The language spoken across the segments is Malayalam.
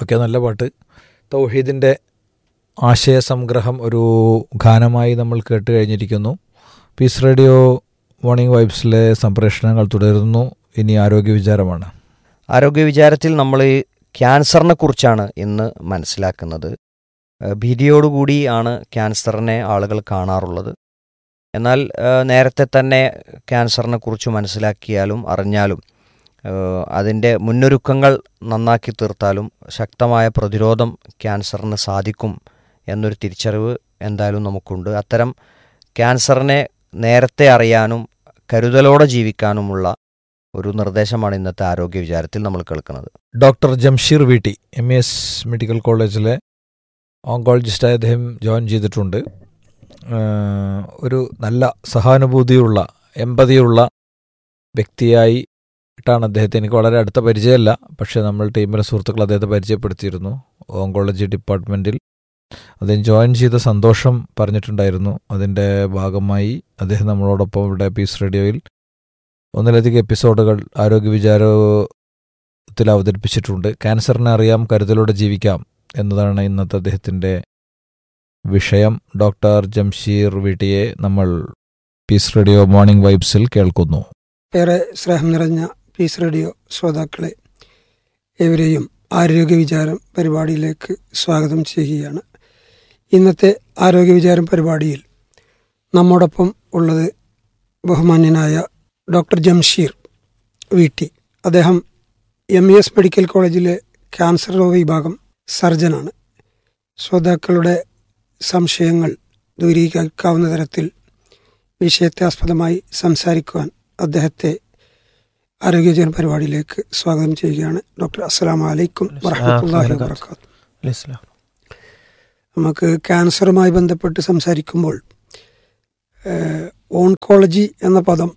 ഒക്കെ നല്ല പാട്ട് തൗഹീദിൻ്റെ ആശയസംഗ്രഹം ഒരു ഗാനമായി നമ്മൾ കേട്ട് കഴിഞ്ഞിരിക്കുന്നു പീസ് റേഡിയോ മോർണിംഗ് വൈബ്സിലെ സംപ്രേഷണങ്ങൾ തുടരുന്നു ഇനി ആരോഗ്യ വിചാരമാണ് ആരോഗ്യ വിചാരത്തിൽ നമ്മൾ ക്യാൻസറിനെ കുറിച്ചാണ് ഇന്ന് മനസ്സിലാക്കുന്നത് ഏഹ് ഭീതിയോടുകൂടി ആണ് ക്യാൻസറിനെ ആളുകൾ കാണാറുള്ളത് എന്നാൽ ഏഹ് നേരത്തെ തന്നെ ക്യാൻസറിനെ കുറിച്ച് മനസ്സിലാക്കിയാലും അറിഞ്ഞാലും ഏഹ് അതിൻ്റെ മുന്നൊരുക്കങ്ങൾ നന്നാക്കി തീർത്താലും ശക്തമായ പ്രതിരോധം ക്യാൻസറിന് സാധിക്കും എന്നൊരു തിരിച്ചറിവ് എന്തായാലും നമുക്കുണ്ട് അത്തരം ക്യാൻസറിനെ നേരത്തെ അറിയാനും കരുതലോടെ ജീവിക്കാനുമുള്ള ഒരു നിർദ്ദേശമാണ് ഇന്നത്തെ ആരോഗ്യ വിചാരത്തിൽ നമ്മൾ കേൾക്കുന്നത് doctor Jamsheer V T M E S medical കോളേജിലെ ഓങ്കോളജിസ്റ്റായി അദ്ദേഹം ജോയിൻ ചെയ്തിട്ടുണ്ട് ആഹ് ഒരു നല്ല സഹാനുഭൂതിയുള്ള എമ്പതിയുള്ള വ്യക്തിയായി ാണ് അദ്ദേഹത്തെ എനിക്ക് വളരെ അടുത്ത പരിചയമല്ല പക്ഷേ നമ്മൾ ടീമിലെ സുഹൃത്തുക്കൾ അദ്ദേഹത്തെ പരിചയപ്പെടുത്തിയിരുന്നു ഓങ്കോളജി ഡിപ്പാർട്ട്മെൻറ്റിൽ അദ്ദേഹം ജോയിൻ ചെയ്ത സന്തോഷം പറഞ്ഞിട്ടുണ്ടായിരുന്നു അതിൻ്റെ ഭാഗമായി അദ്ദേഹം നമ്മളോടൊപ്പം ഇവിടെ പീസ് റേഡിയോയിൽ ഒന്നിലധികം എപ്പിസോഡുകൾ ആരോഗ്യ വിചാരത്തിൽ അവതരിപ്പിച്ചിട്ടുണ്ട് ക്യാൻസറിനെ അറിയാം കരുതലോടെ ജീവിക്കാം എന്നതാണ് ഇന്നത്തെ അദ്ദേഹത്തിൻ്റെ വിഷയം ഡോക്ടർ ജംഷീർ വീട്ടിയെ നമ്മൾ പീസ് റേഡിയോ മോർണിംഗ് വൈബ്സിൽ കേൾക്കുന്നു ഏറെ സ്നേഹം നിറഞ്ഞ പീസ് റേഡിയോ ശ്രോതാക്കളെ ഏവരെയും ആരോഗ്യ വിചാരം പരിപാടിയിലേക്ക് സ്വാഗതം ചെയ്യുകയാണ് ഇന്നത്തെ ആരോഗ്യ വിചാരം പരിപാടിയിൽ നമ്മോടൊപ്പം ഉള്ളത് ബഹുമാന്യനായ ഡോക്ടർ ജംഷീർ വി ടി അദ്ദേഹം എം ഇ എസ് മെഡിക്കൽ കോളേജിലെ ക്യാൻസർ രോഗ വിഭാഗം സർജനാണ് ശ്രോതാക്കളുടെ സംശയങ്ങൾ ദൂരീകരിക്കാവുന്ന തരത്തിൽ വിഷയത്തെ ആസ്പദമായി സംസാരിക്കുവാൻ അദ്ദേഹത്തെ ആരോഗ്യജന പരിപാടിയിലേക്ക് സ്വാഗതം ചെയ്യുകയാണ് ഡോക്ടർ അസ്സലാം വലൈക്കും വറഹമത്തല്ലാഹി വാബർക്കാത്തു നമുക്ക് ക്യാൻസറുമായി ബന്ധപ്പെട്ട് സംസാരിക്കുമ്പോൾ ഏഹ്, ഓൺകോളജി എന്ന പദം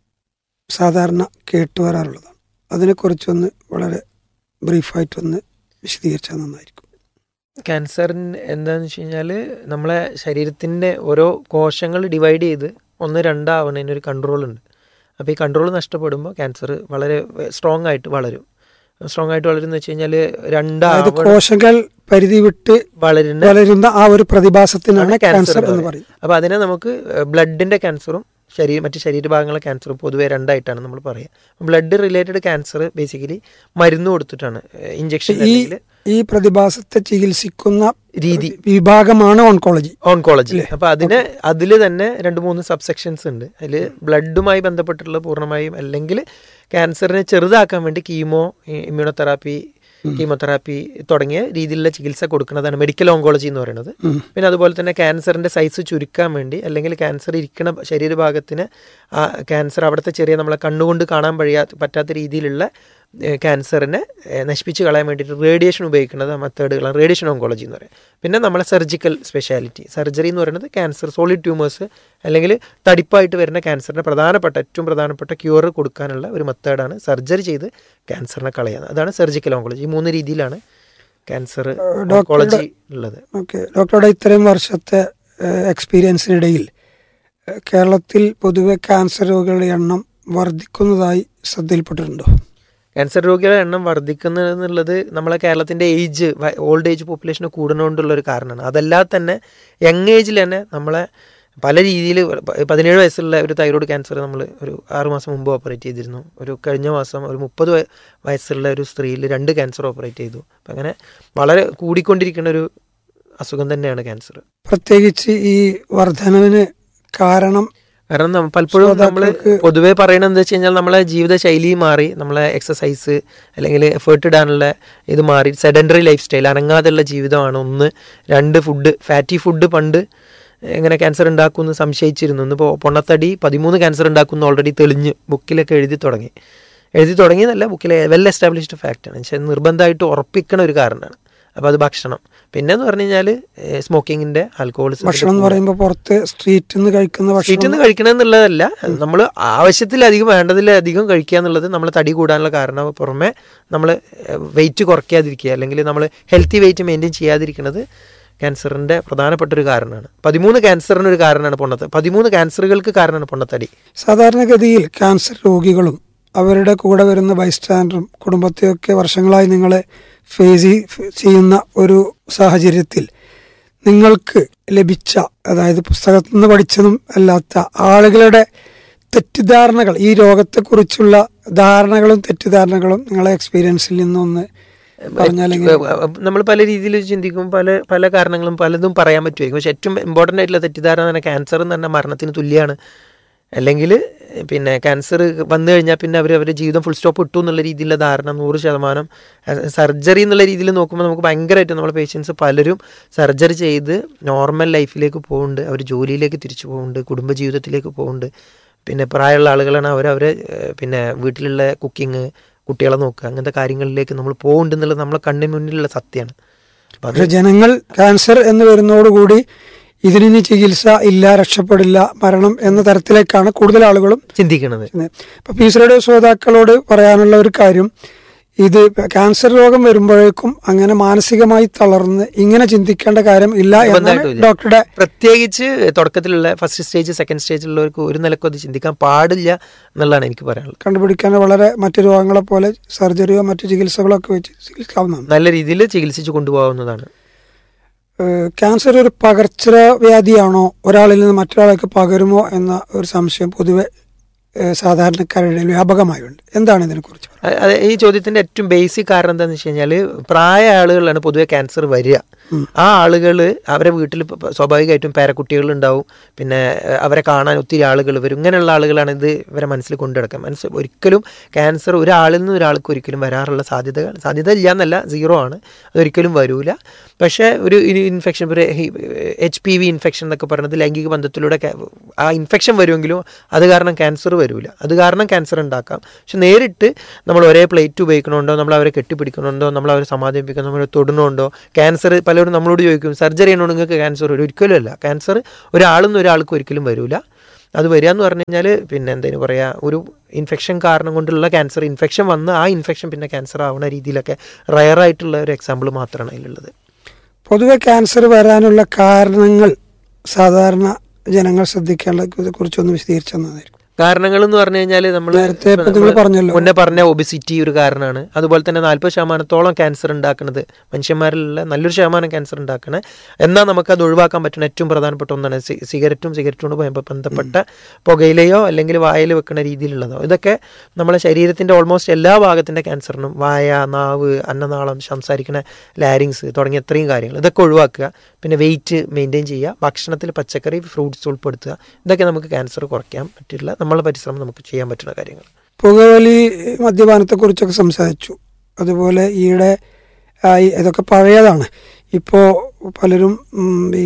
സാധാരണ കേട്ടുവരാറുള്ളതാണ് അതിനെക്കുറിച്ചൊന്ന് വളരെ ബ്രീഫായിട്ടൊന്ന് വിശദീകരിച്ചാൽ നന്നായിരിക്കും ക്യാൻസറിന് എന്താന്ന് വെച്ച് കഴിഞ്ഞാൽ നമ്മളെ ശരീരത്തിൻ്റെ ഓരോ കോശങ്ങൾ ഡിവൈഡ് ചെയ്ത് ഒന്ന് രണ്ടാവണതിന് ഒരു കൺട്രോൾ ഉണ്ട് അപ്പോൾ ഈ കൺട്രോൾ നഷ്ടപ്പെടുമ്പോൾ ക്യാൻസർ വളരെ സ്ട്രോങ് ആയിട്ട് വളരും സ്ട്രോങ് ആയിട്ട് വളരുന്ന വെച്ച് കഴിഞ്ഞാൽ അതായത് രണ്ടാവണ കോശങ്ങൾ പരിധി വിട്ട് വളരുന്ന വളരുന്ന ആ ഒരു പ്രതിഭാസത്തിനാണ് ആണ് cancer ക്യാൻസർ എന്ന് എന്ന് പറയുന്നത് അപ്പോൾ അതിനെ നമുക്ക് ബ്ലഡിൻ്റെ ക്യാൻസറും ശരീര മറ്റ് ശരീരഭാഗങ്ങളെ ക്യാൻസറും പൊതുവേ രണ്ടായിട്ടാണ് നമ്മൾ പറയുക ബ്ലഡ് റിലേറ്റഡ് ക്യാൻസർ ബേസിക്കലി മരുന്ന് കൊടുത്തിട്ടാണ് ഇഞ്ചക്ഷൻ ഈ ഈ പ്രതിഭാസത്തെ ചികിത്സിക്കുന്ന രീതി വിഭാഗമാണ് ഓൺകോളജി ഓൺകോളജി ഇല്ലേ? അപ്പൊ അതിന് അതിൽ തന്നെ രണ്ട് മൂന്ന് സബ്സെക്ഷൻസ് ഉണ്ട് അതിൽ ബ്ലഡുമായി ബന്ധപ്പെട്ടുള്ള പൂർണ്ണമായും അല്ലെങ്കിൽ ക്യാൻസറിനെ ചെറുതാക്കാൻ വേണ്ടി കീമോ ഇമ്മ്യൂണോതെറാപ്പി കീമോതെറാപ്പി തുടങ്ങിയ രീതിയിലുള്ള ചികിത്സ കൊടുക്കുന്നതാണ് മെഡിക്കൽ ഓങ്കോളജി എന്ന് പറയുന്നത് ഉം. പിന്നെ അതുപോലെ തന്നെ ക്യാൻസറിന്റെ സൈസ് ചുരുക്കാൻ വേണ്ടി അല്ലെങ്കിൽ ക്യാൻസർ ഇരിക്കുന്ന ശരീരഭാഗത്തിന് ആ ക്യാൻസർ അവിടുത്തെ ചെറിയ നമ്മളെ കണ്ണുകൊണ്ട് കാണാൻ കഴിയാ പറ്റാത്ത രീതിയിലുള്ള ഏഹ്, ക്യാൻസറിനെ ഏഹ്, നശിപ്പിച്ച് കളയാൻ വേണ്ടിയിട്ട് റേഡിയേഷൻ ഉപയോഗിക്കുന്നത് മെത്തേഡുകളാണ് റേഡിയേഷൻ ഓങ്കോളജി എന്ന് പറയും പിന്നെ നമ്മളെ സർജിക്കൽ സ്പെഷ്യാലിറ്റി സർജറി എന്ന് പറയുന്നത് ക്യാൻസർ സോളിഡ് ട്യൂമേഴ്സ് അല്ലെങ്കിൽ തടിപ്പായിട്ട് വരുന്ന ക്യാൻസറിന് പ്രധാനപ്പെട്ട ഏറ്റവും പ്രധാനപ്പെട്ട ക്യൂർ കൊടുക്കാനുള്ള ഒരു മെത്തേഡാണ് സർജറി ചെയ്ത് ക്യാൻസറിനെ കളയുന്നത് അതാണ് സർജിക്കൽ ഓങ്കോളജി ഈ മൂന്ന് രീതിയിലാണ് ക്യാൻസർ ഡോക്ടറുടെ- ഓങ്കോളജി ഉള്ളത് ഓക്കെ ഡോക്ടറുടെ ഇത്രയും വർഷത്തെ ഏഹ്, എക്സ്പീരിയൻസിനിടയിൽ ഏഹ്, കേരളത്തിൽ പൊതുവെ ക്യാൻസർ രോഗികളുടെ എണ്ണം വർദ്ധിക്കുന്നതായി ശ്രദ്ധയിൽപ്പെട്ടിട്ടുണ്ടോ ക്യാൻസർ രോഗികളുടെ എണ്ണം വർദ്ധിക്കുന്നത് എന്നുള്ളത് നമ്മളെ കേരളത്തിൻ്റെ ഏജ് ഓൾഡ് ഏജ് പോപ്പുലേഷൻ കൂടുന്നതുകൊണ്ടുള്ള ഒരു കാരണമാണ് അതല്ലാതെ തന്നെ യങ് ഏജിൽ തന്നെ നമ്മളെ പല രീതിയിൽ പതിനേഴ് വയസ്സുള്ള ഒരു തൈറോയ്ഡ് ക്യാൻസർ നമ്മൾ ഒരു ആറ് മാസം മുമ്പ് ഓപ്പറേറ്റ് ചെയ്തിരുന്നു ഒരു കഴിഞ്ഞ മാസം ഒരു മുപ്പത് വയസ്സുള്ള ഒരു സ്ത്രീയിൽ രണ്ട് ക്യാൻസർ ഓപ്പറേറ്റ് ചെയ്തു അപ്പം അങ്ങനെ വളരെ കൂടിക്കൊണ്ടിരിക്കുന്ന ഒരു അസുഖം തന്നെയാണ് ക്യാൻസർ പ്രത്യേകിച്ച് ഈ വർധനവിന് കാരണം കാരണം നമ്മ- പലപ്പോഴും നമ്മൾ ശ്രോതാക്കൾക്ക് പൊതുവേ പറയണത് എന്താ വെച്ച് കഴിഞ്ഞാൽ നമ്മളെ ജീവിത ശൈലി മാറി നമ്മളെ എക്സസൈസ് അല്ലെങ്കിൽ എഫേർട്ട് ഇടാനുള്ള ഇത് മാറി സെഡൻഡറി ലൈഫ് സ്റ്റൈൽ അനങ്ങാതെയുള്ള ജീവിതമാണ് ഒന്ന് രണ്ട് ഫുഡ് ഫാറ്റി ഫുഡ് പണ്ട് എങ്ങനെ ക്യാൻസർ ഉണ്ടാക്കുമെന്ന് സംശയിച്ചിരുന്നു ഇന്നിപ്പോൾ പൊണ്ണത്തടി പതിമൂന്ന് ക്യാൻസർ ഉണ്ടാക്കുമെന്ന് ഓൾറെഡി തെളിഞ്ഞ് ബുക്കിലൊക്കെ എഴുതി തുടങ്ങി എഴുതി തുടങ്ങിയതല്ല ബുക്കിലെ വെൽ എസ്റ്റാബ്ലിഷ്ഡ് ഫാക്റ്റാണ് പക്ഷേ നിർബന്ധമായിട്ട് ഉറപ്പിക്കണ ഒരു കാരണമാണ് അപ്പോൾ അത് ഭക്ഷണം പിന്നെ എന്ന് പറഞ്ഞു കഴിഞ്ഞാൽ സ്മോക്കിങ്ങിൻ്റെ ആൽക്കഹോളിസം ഭക്ഷണം എന്ന് പറയുമ്പോൾ പുറത്ത് സ്ട്രീറ്റിൽ നിന്ന് കഴിക്കുന്ന ഷീറ്റിൽ ഭക്ഷണം നിന്ന് കഴിക്കണമെന്നുള്ളതല്ല നമ്മൾ ആവശ്യത്തിലധികം വേണ്ടതിലധികം കഴിക്കുക എന്നുള്ളത് നമ്മൾ തടി കൂടാനുള്ള കാരണം പുറമെ നമ്മൾ വെയിറ്റ് കുറയ്ക്കാതിരിക്കുക അല്ലെങ്കിൽ നമ്മൾ ഹെൽത്തി വെയിറ്റ് മെയിൻറ്റെയിൻ ചെയ്യാതിരിക്കുന്നത് ക്യാൻസറിൻ്റെ പ്രധാനപ്പെട്ട ഒരു കാരണമാണ് പതിമൂന്ന് ക്യാൻസറിന് ഒരു കാരണമാണ് പൊണ്ണത്ത് പതിമൂന്ന് ക്യാൻസറുകൾക്ക് കാരണമാണ് പൊണ്ണത്തടി സാധാരണഗതിയിൽ ക്യാൻസർ രോഗികളും അവരുടെ കൂടെ വരുന്ന ബൈസ്റ്റാൻഡറും കുടുംബത്തെയൊക്കെ വർഷങ്ങളായി നിങ്ങളെ ഫേസ് ചെയ്യുന്ന ഒരു സാഹചര്യത്തിൽ നിങ്ങൾക്ക് ലഭിച്ച അതായത് പുസ്തകത്തിൽ നിന്ന് പഠിച്ചതും അല്ലാത്ത ആളുകളുടെ തെറ്റിദ്ധാരണകൾ ഈ രോഗത്തെക്കുറിച്ചുള്ള ധാരണകളും തെറ്റിദ്ധാരണകളും നിങ്ങളെ എക്സ്പീരിയൻസിൽ നിന്നൊന്ന് പറഞ്ഞാൽ എങ്ങനെ നമ്മൾ പല രീതിയിൽ ചിന്തിക്കും പല പല കാരണങ്ങളും പലതും പറയാൻ പറ്റുമായിരിക്കും പക്ഷെ ഏറ്റവും ഇമ്പോർട്ടൻ്റ് ആയിട്ടുള്ള തെറ്റിദ്ധാരണ എന്ന് പറഞ്ഞാൽ ക്യാൻസർ എന്ന് പറഞ്ഞാൽ മരണത്തിന് തുല്യമാണ് അല്ലെങ്കിൽ പിന്നെ ക്യാൻസർ വന്നു കഴിഞ്ഞാൽ പിന്നെ അവർ അവരുടെ ജീവിതം ഫുൾ സ്റ്റോപ്പ് ഇട്ടു എന്നുള്ള രീതിയിലുള്ള ധാരണ നൂറ് ശതമാനം സർജറി എന്നുള്ള രീതിയിൽ നോക്കുമ്പോൾ നമുക്ക് ഭയങ്കരമായിട്ട് നമ്മുടെ പേഷ്യൻസ് പലരും സർജറി ചെയ്ത് നോർമൽ ലൈഫിലേക്ക് പോകുന്നുണ്ട് അവർ ജോലിയിലേക്ക് തിരിച്ചു പോകുന്നുണ്ട് കുടുംബജീവിതത്തിലേക്ക് പോകുന്നുണ്ട് പിന്നെ പ്രായമുള്ള ആളുകളാണ് അവർ അവരെ ഏഹ്, പിന്നെ വീട്ടിലുള്ള കുക്കിങ് കുട്ടികളെ നോക്കുക അങ്ങനത്തെ കാര്യങ്ങളിലേക്ക് നമ്മൾ പോകുന്നുണ്ട് എന്നുള്ളത് നമ്മളെ കണ്ണിന് മുന്നിലുള്ള സത്യമാണ് അപ്പം അത് പക്ഷെ ജനങ്ങൾ ക്യാൻസർ എന്ന് വരുന്നതോടുകൂടി ഇതിനി ചികിത്സ ഇല്ല രക്ഷപ്പെടില്ല മരണം എന്ന തരത്തിലേക്കാണ് കൂടുതൽ ആളുകളും ചിന്തിക്കണത് ഇപ്പൊ പീസറുടെ ശ്രോതാക്കളോട് പറയാനുള്ള ഒരു കാര്യം ഇത് ക്യാൻസർ രോഗം വരുമ്പോഴേക്കും അങ്ങനെ മാനസികമായി തളർന്ന് ഇങ്ങനെ ചിന്തിക്കേണ്ട കാര്യം ഇല്ല എന്നാണ് നിർബന്ധമായിട്ടും ഇല്ല. ഡോക്ടറുടെ പ്രത്യേകിച്ച് തുടക്കത്തിലുള്ള ഫസ്റ്റ് സ്റ്റേജ് സെക്കൻഡ് സ്റ്റേജിലുള്ളവർക്ക് ഒരു നിലക്കും അത് ചിന്തിക്കാൻ പാടില്ല എന്നുള്ളതാണ് എനിക്ക് പറയാനുള്ളത് കണ്ടുപിടിക്കാൻ വളരെ മറ്റു രോഗങ്ങളെ പോലെ സർജറിയോ മറ്റു ചികിത്സകളോ ഒക്കെ വെച്ച് ചികിത്സിക്കാവുന്നതാണ് നല്ല രീതിയിൽ ചികിത്സിച്ച് കൊണ്ടുപോകാവുന്നതാണ് ഏഹ് ക്യാൻസർ ഒരു പകർച്ചവ്യാധിയാണോ ഒരാളിൽ നിന്ന് മറ്റൊരാൾക്ക് പകരുമോ എന്ന ഒരു സംശയം പൊതുവെ ഏഹ് സാധാരണക്കാരുടെ ഇടയിൽ വ്യാപകമായുണ്ട് എന്താണ് ഇതിനെക്കുറിച്ച് പറയുക? അ- അത് ഈ ചോദ്യത്തിന്റെ ഏറ്റവും ബേസിക് കാരണം എന്താണെന്ന് വെച്ച് കഴിഞ്ഞാൽ പ്രായ ആളുകളിലാണ് പൊതുവെ ക്യാൻസർ വരിക ആ ആളുകൾ അവരെ വീട്ടിൽ ഇപ്പൊ സ്വാഭാവികമായിട്ടും പേരക്കുട്ടികൾ ഉണ്ടാവും പിന്നെ ഏഹ്, അവരെ കാണാൻ ഒത്തിരി ആളുകൾ വരും ഇങ്ങനെയുള്ള ആളുകളാണ് ഇത് ഇവരെ മനസ്സിൽ കൊണ്ടുനടക്കുക മനസ്സിൽ ഒരിക്കലും ക്യാൻസർ ഒരാളിൽ നിന്ന് ഒരാൾക്ക് ഒരിക്കലും വരാറുള്ള സാധ്യത സാധ്യത ഇല്ല എന്നല്ല സീറോ ആണ് അതൊരിക്കലും വരൂല പക്ഷേ ഒരു ഇൻഫെക്ഷൻ ഒരു എച്ച് പി വി ഇൻഫെക്ഷൻ എന്നൊക്കെ പറയുന്നത് ലൈംഗിക ബന്ധത്തിലൂടെ ca- ആ ഇൻഫെക്ഷൻ വരുമെങ്കിലും അത് കാരണം ക്യാൻസർ വരൂല അത് കാരണം ക്യാൻസർ ഉണ്ടാക്കാം പക്ഷെ നേരിട്ട് നമ്മൾ ഒരേ പ്ലേറ്റ് ഉപയോഗിക്കണമുണ്ടോ നമ്മൾ അവരെ കെട്ടിപ്പിടിക്കണമുണ്ടോ നമ്മൾ അവരെ സമാധാനിപ്പിക്കണം നമ്മൾ തൊടുന്നുണ്ടോ ക്യാൻസർ പലരും നമ്മളോട് ചോദിക്കും സർജറി ചെയ്യണോണ്ട് നിങ്ങൾക്ക് ക്യാൻസർ വരും ഒരിക്കലും അല്ല ക്യാൻസർ ഒരാളിൽ നിന്ന് ഒരാൾക്ക് ഒരിക്കലും വരൂല അത് വരിക എന്ന് പറഞ്ഞു കഴിഞ്ഞാൽ പിന്നെ എന്തെങ്കിലും പറയുക ഒരു ഇൻഫെക്ഷൻ കാരണം കൊണ്ടുള്ള ക്യാൻസർ ഇൻഫെക്ഷൻ വന്ന് ആ ഇൻഫെക്ഷൻ പിന്നെ ക്യാൻസർ ആവുന്ന രീതിയിലൊക്കെ റയറായിട്ടുള്ള ഒരു എക്സാമ്പിൾ മാത്രമാണ് അതിലുള്ളത് പൊതുവെ ക്യാൻസർ വരാനുള്ള കാരണങ്ങൾ സാധാരണ ജനങ്ങൾ ശ്രദ്ധിക്കേണ്ട കുറിച്ചൊന്ന് വിശദീകരിച്ചു തന്നതായിരിക്കും കാരണങ്ങൾ എന്ന് പറഞ്ഞു കഴിഞ്ഞാൽ നമ്മൾ നേരത്തെ ഇപ്പൊ നിങ്ങൾ പറഞ്ഞല്ലോ. മുന്നേ പറഞ്ഞ ഒബിസിറ്റി ഒരു കാരണമാണ് അതുപോലെ തന്നെ നാൽപ്പത് ശതമാനത്തോളം ക്യാൻസർ ഉണ്ടാക്കുന്നത് മനുഷ്യന്മാരിലുള്ള നല്ലൊരു ശതമാനം ക്യാൻസർ ഉണ്ടാക്കണേ എന്നാൽ നമുക്ക് അത് ഒഴിവാക്കാൻ പറ്റുന്ന ഏറ്റവും പ്രധാനപ്പെട്ട ഒന്നാണ് സി- സിഗരറ്റും സിഗരറ്റോട് ബന്ധപ്പെട്ട പുകയിലയോ അല്ലെങ്കിൽ വായിൽ വെക്കുന്ന രീതിയിലുള്ളതോ ഇതൊക്കെ നമ്മളെ ശരീരത്തിന്റെ ഓൾമോസ്റ്റ് എല്ലാ ഭാഗത്തിന്റെ ക്യാൻസറിനും വായ നാവ് അന്നനാളം സംസാരിക്കുന്ന ലാരിങ്സ് തുടങ്ങിയ ഇത്രയും കാര്യങ്ങൾ ഇതൊക്കെ ഒഴിവാക്കുക പിന്നെ വെയിറ്റ് മെയിൻറ്റെയിൻ ചെയ്യുക ഭക്ഷണത്തിൽ പച്ചക്കറി ഫ്രൂട്ട്സ് ഉൾപ്പെടുത്തുക ഇതൊക്കെ നമുക്ക് ക്യാൻസർ കുറയ്ക്കാൻ പറ്റില്ല നമ്മളെ പരിശ്രമം നമുക്ക് ചെയ്യാൻ പറ്റുന്ന കാര്യങ്ങൾ പുകവലി മദ്യപാനത്തെക്കുറിച്ചൊക്കെ സംസാരിച്ചു അതുപോലെ ഈയിടെ ആയി ഇതൊക്കെ പഴയതാണ് ഇപ്പോൾ പലരും ഉം, ഈ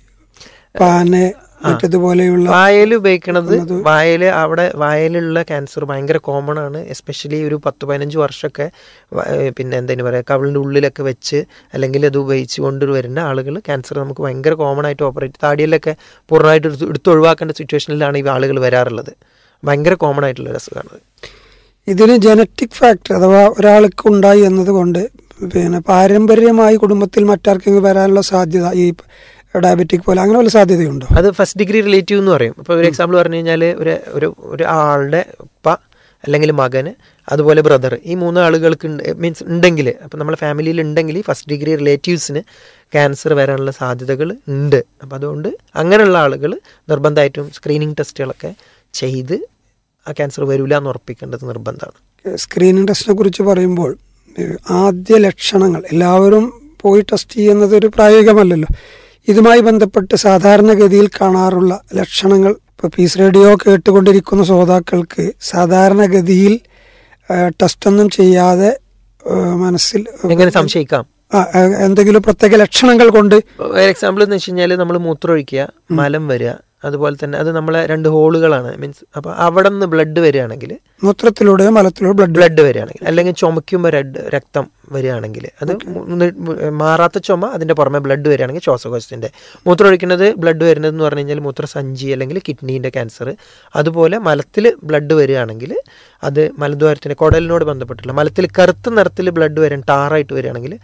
പാന് മറ്റതുപോലെയുള്ള വായൽ ഉപയോഗിക്കണത് വായല് അവിടെ വായലുള്ള ക്യാൻസർ ഭയങ്കര കോമൺ ആണ് എസ്പെഷ്യലി ഒരു പത്ത് പതിനഞ്ച് വർഷമൊക്കെ വ- ഏഹ് പിന്നെ എന്തെങ്കിലും പറയുക കവിളിൻ്റെ ഉള്ളിലൊക്കെ വെച്ച് അല്ലെങ്കിൽ അത് ഉപയോഗിച്ച് കൊണ്ടുവരുന്ന ആളുകൾ ക്യാൻസർ നമുക്ക് ഭയങ്കര കോമൺ ആയിട്ട് ഓപ്പറേറ്റ് താടിയിലൊക്കെ പൂർണ്ണമായിട്ട് എടുത്ത് എടുത്ത് ഒഴിവാക്കേണ്ട സിറ്റുവേഷനിലാണ് ഈ ആളുകൾ വരാറുള്ളത് ഭയങ്കര കോമൺ ആയിട്ടുള്ള ഒരു അസുഖമാണത് ഇതിന് ജനറ്റിക് ഫാക്ടർ അഥവാ ഒരാൾക്ക് ഉണ്ടായി എന്നതുകൊണ്ട് പിന്നെ പാരമ്പര്യമായി കുടുംബത്തിൽ മറ്റാർക്കെങ്കിലും വരാനുള്ള സാധ്യത ഈ ഡയബറ്റിക് പോലെ അങ്ങനെ വല്ല സാധ്യതയുണ്ടോ അത് ഫസ്റ്റ് ഡിഗ്രി റിലേറ്റീവ് എന്ന് പറയും ഇപ്പോൾ ഒരു എക്സാമ്പിൾ പറഞ്ഞു കഴിഞ്ഞാൽ ഒരു ഒരു ഒരു ആളുടെ ഉപ്പ അല്ലെങ്കിൽ മകന് അതുപോലെ ബ്രദർ ഈ മൂന്ന് ആളുകൾക്ക് മീൻസ് ഉണ്ടെങ്കിൽ അപ്പം നമ്മളെ ഫാമിലിയിൽ ഉണ്ടെങ്കിൽ ഫസ്റ്റ് ഡിഗ്രി റിലേറ്റീവ്സിന് ക്യാൻസർ വരാനുള്ള സാധ്യതകൾ ഉണ്ട് അപ്പം അതുകൊണ്ട് അങ്ങനെയുള്ള ആളുകൾ നിർബന്ധമായിട്ടും സ്ക്രീനിങ് ടെസ്റ്റുകളൊക്കെ ചെയ്ത് ആ ക്യാൻസർ വരില്ല എന്ന് ഉറപ്പിക്കേണ്ടത് നിർബന്ധമാണ് സ്ക്രീനിങ് ടെസ്റ്റിനെ കുറിച്ച് പറയുമ്പോൾ ഏഹ്, ആദ്യ ലക്ഷണങ്ങൾ എല്ലാവരും പോയി ടെസ്റ്റ് ചെയ്യുന്നത് ഒരു പ്രായോഗികമല്ലല്ലോ ഇതുമായി ബന്ധപ്പെട്ട് സാധാരണഗതിയിൽ കാണാറുള്ള ലക്ഷണങ്ങൾ ഇപ്പോൾ പീസ് റേഡിയോ കേട്ടുകൊണ്ടിരിക്കുന്ന ശ്രോതാക്കൾക്ക് സാധാരണഗതിയിൽ ഏഹ്, ടെസ്റ്റൊന്നും ചെയ്യാതെ ഏഹ്, മനസ്സിൽ എങ്ങനെ സംശയിക്കാം ആ, ഏഹ്, എന്തെങ്കിലും പ്രത്യേക ലക്ഷണങ്ങൾ കൊണ്ട് എക്സാമ്പിൾ എന്ന് വെച്ച് കഴിഞ്ഞാൽ നമ്മൾ മൂത്രമൊഴിക്കുക മലം വരിക അതുപോലെ തന്നെ അത് നമ്മളെ രണ്ട് ഹോളുകളാണ് മീൻസ് അപ്പോൾ അവിടെ നിന്ന് ബ്ലഡ് വരികയാണെങ്കിൽ മൂത്രത്തിലൂടെയോ മലത്തിലൂടെയോ ബ്ലഡ് ബ്ലഡ് വരികയാണെങ്കിൽ അല്ലെങ്കിൽ ചുമയ്ക്കുമ്പോൾ റെഡ് രക്തം വരികയാണെങ്കിൽ അത് നി- മാറാത്ത ചുമ അതിന്റെ പുറമെ ബ്ലഡ് വരികയാണെങ്കിൽ ശ്വാസകോശത്തിന്റെ മൂത്രം ഒഴിക്കുന്നത് ബ്ലഡ് വരുന്നത് എന്ന് പറഞ്ഞു കഴിഞ്ഞാൽ മൂത്രസഞ്ചി അല്ലെങ്കിൽ കിഡ്നീൻ്റെ ക്യാൻസർ അതുപോലെ മലത്തിൽ ബ്ലഡ് വരികയാണെങ്കിൽ അത് മലദ്വാരത്തിൻ്റെ കുടലിനോട് ബന്ധപ്പെട്ടുള്ള മലത്തിൽ കറുത്ത നിറത്തിൽ ബ്ലഡ് വരാൻ ടാറായിട്ട് വരികയാണെങ്കിൽ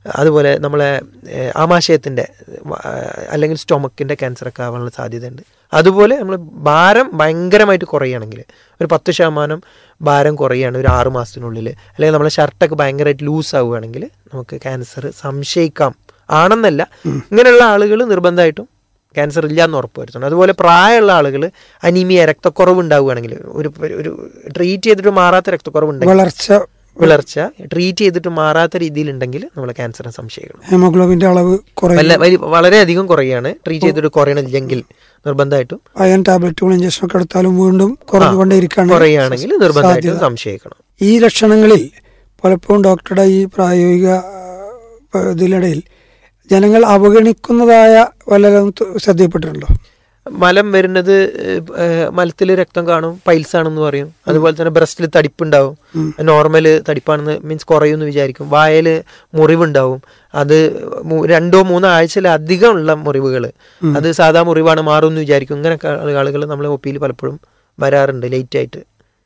അതുപോലെ നമ്മളെ ഏഹ്, ആമാശയത്തിൻ്റെ അല്ലെങ്കിൽ സ്റ്റൊമക്കിൻ്റെ ക്യാൻസറൊക്കെ ആവാനുള്ള സാധ്യതയുണ്ട് അതുപോലെ നമ്മൾ ഭാരം ഭയങ്കരമായിട്ട് കുറയുകയാണെങ്കിൽ ഒരു പത്ത് ശതമാനം ഭാരം കുറയുകയാണ് ഒരു ആറ് മാസത്തിനുള്ളിൽ അല്ലെങ്കിൽ നമ്മളെ ഷർട്ടൊക്കെ ഭയങ്കരമായിട്ട് ലൂസ് ആവുകയാണെങ്കിൽ നമുക്ക് ക്യാൻസർ സംശയിക്കാം ആണെന്നല്ല ഇങ്ങനെയുള്ള ആളുകൾ നിർബന്ധമായിട്ടും ക്യാൻസർ ഇല്ല എന്ന് ഉറപ്പ് വരുത്തണം അതുപോലെ പ്രായമുള്ള ആളുകൾ അനീമിയ രക്തക്കുറവ് ഉണ്ടാവുകയാണെങ്കിൽ ഒരു ഒരു ട്രീറ്റ് ചെയ്തിട്ട് മാറാത്ത രക്തക്കുറവ് ഉണ്ടെങ്കിൽ വളർച്ച വിളർച്ച ട്രീറ്റ് ചെയ്തിട്ട് മാറാത്ത രീതിയിലുണ്ടെങ്കിൽ നമ്മൾ ക്യാൻസറിനെ സംശയിക്കണം ഹെമോഗ്ലോബിന്റെ അളവ് കുറയും വല്ല വലിയ വളരെയധികം കുറയാണ് ട്രീറ്റ് ചെയ്തിട്ട് കുറയണില്ലെങ്കിൽ നിർബന്ധമായിട്ടും അയൺ ടാബ്ലറ്റുകൾ ഇഞ്ചക്ഷൻ ഒക്കെ എടുത്താലും വീണ്ടും കുറഞ്ഞുകൊണ്ടേയിരിക്കുകയാണ് കുറയുകയാണെങ്കിൽ നിർബന്ധമായിട്ടും സാധ്യത. സംശയിക്കണം ഈ ലക്ഷണങ്ങളിൽ പലപ്പോഴും ഡോക്ടറുടെ ഈ പ്രായോഗിക ആ, ഇതിനിടയിൽ ജനങ്ങൾ അവഗണിക്കുന്നതായ വല്ലതും ത- ശ്രദ്ധയിൽപ്പെട്ടിട്ടുണ്ടോ മലം വരുന്നത് മലത്തിൽ രക്തം കാണും പൈൽസ് ആണെന്ന് പറയും അതുപോലെ തന്നെ ബ്രസ്റ്റിൽ തടിപ്പുണ്ടാവും നോർമൽ തടിപ്പാണെന്ന് മീൻസ് കുറയും എന്ന് വിചാരിക്കും വായൽ മുറിവുണ്ടാവും അത് മൂ- രണ്ടോ മൂന്നോ ആഴ്ചയിലധികം ഉള്ള മുറിവുകൾ അത് സാധാ മുറിവാണ് മാറും എന്ന് വിചാരിക്കും ഇങ്ങനെയൊക്കെ ആളുകൾ നമ്മളെ ഒ പിയിൽ പലപ്പോഴും വരാറുണ്ട് ലേറ്റ് ആയിട്ട്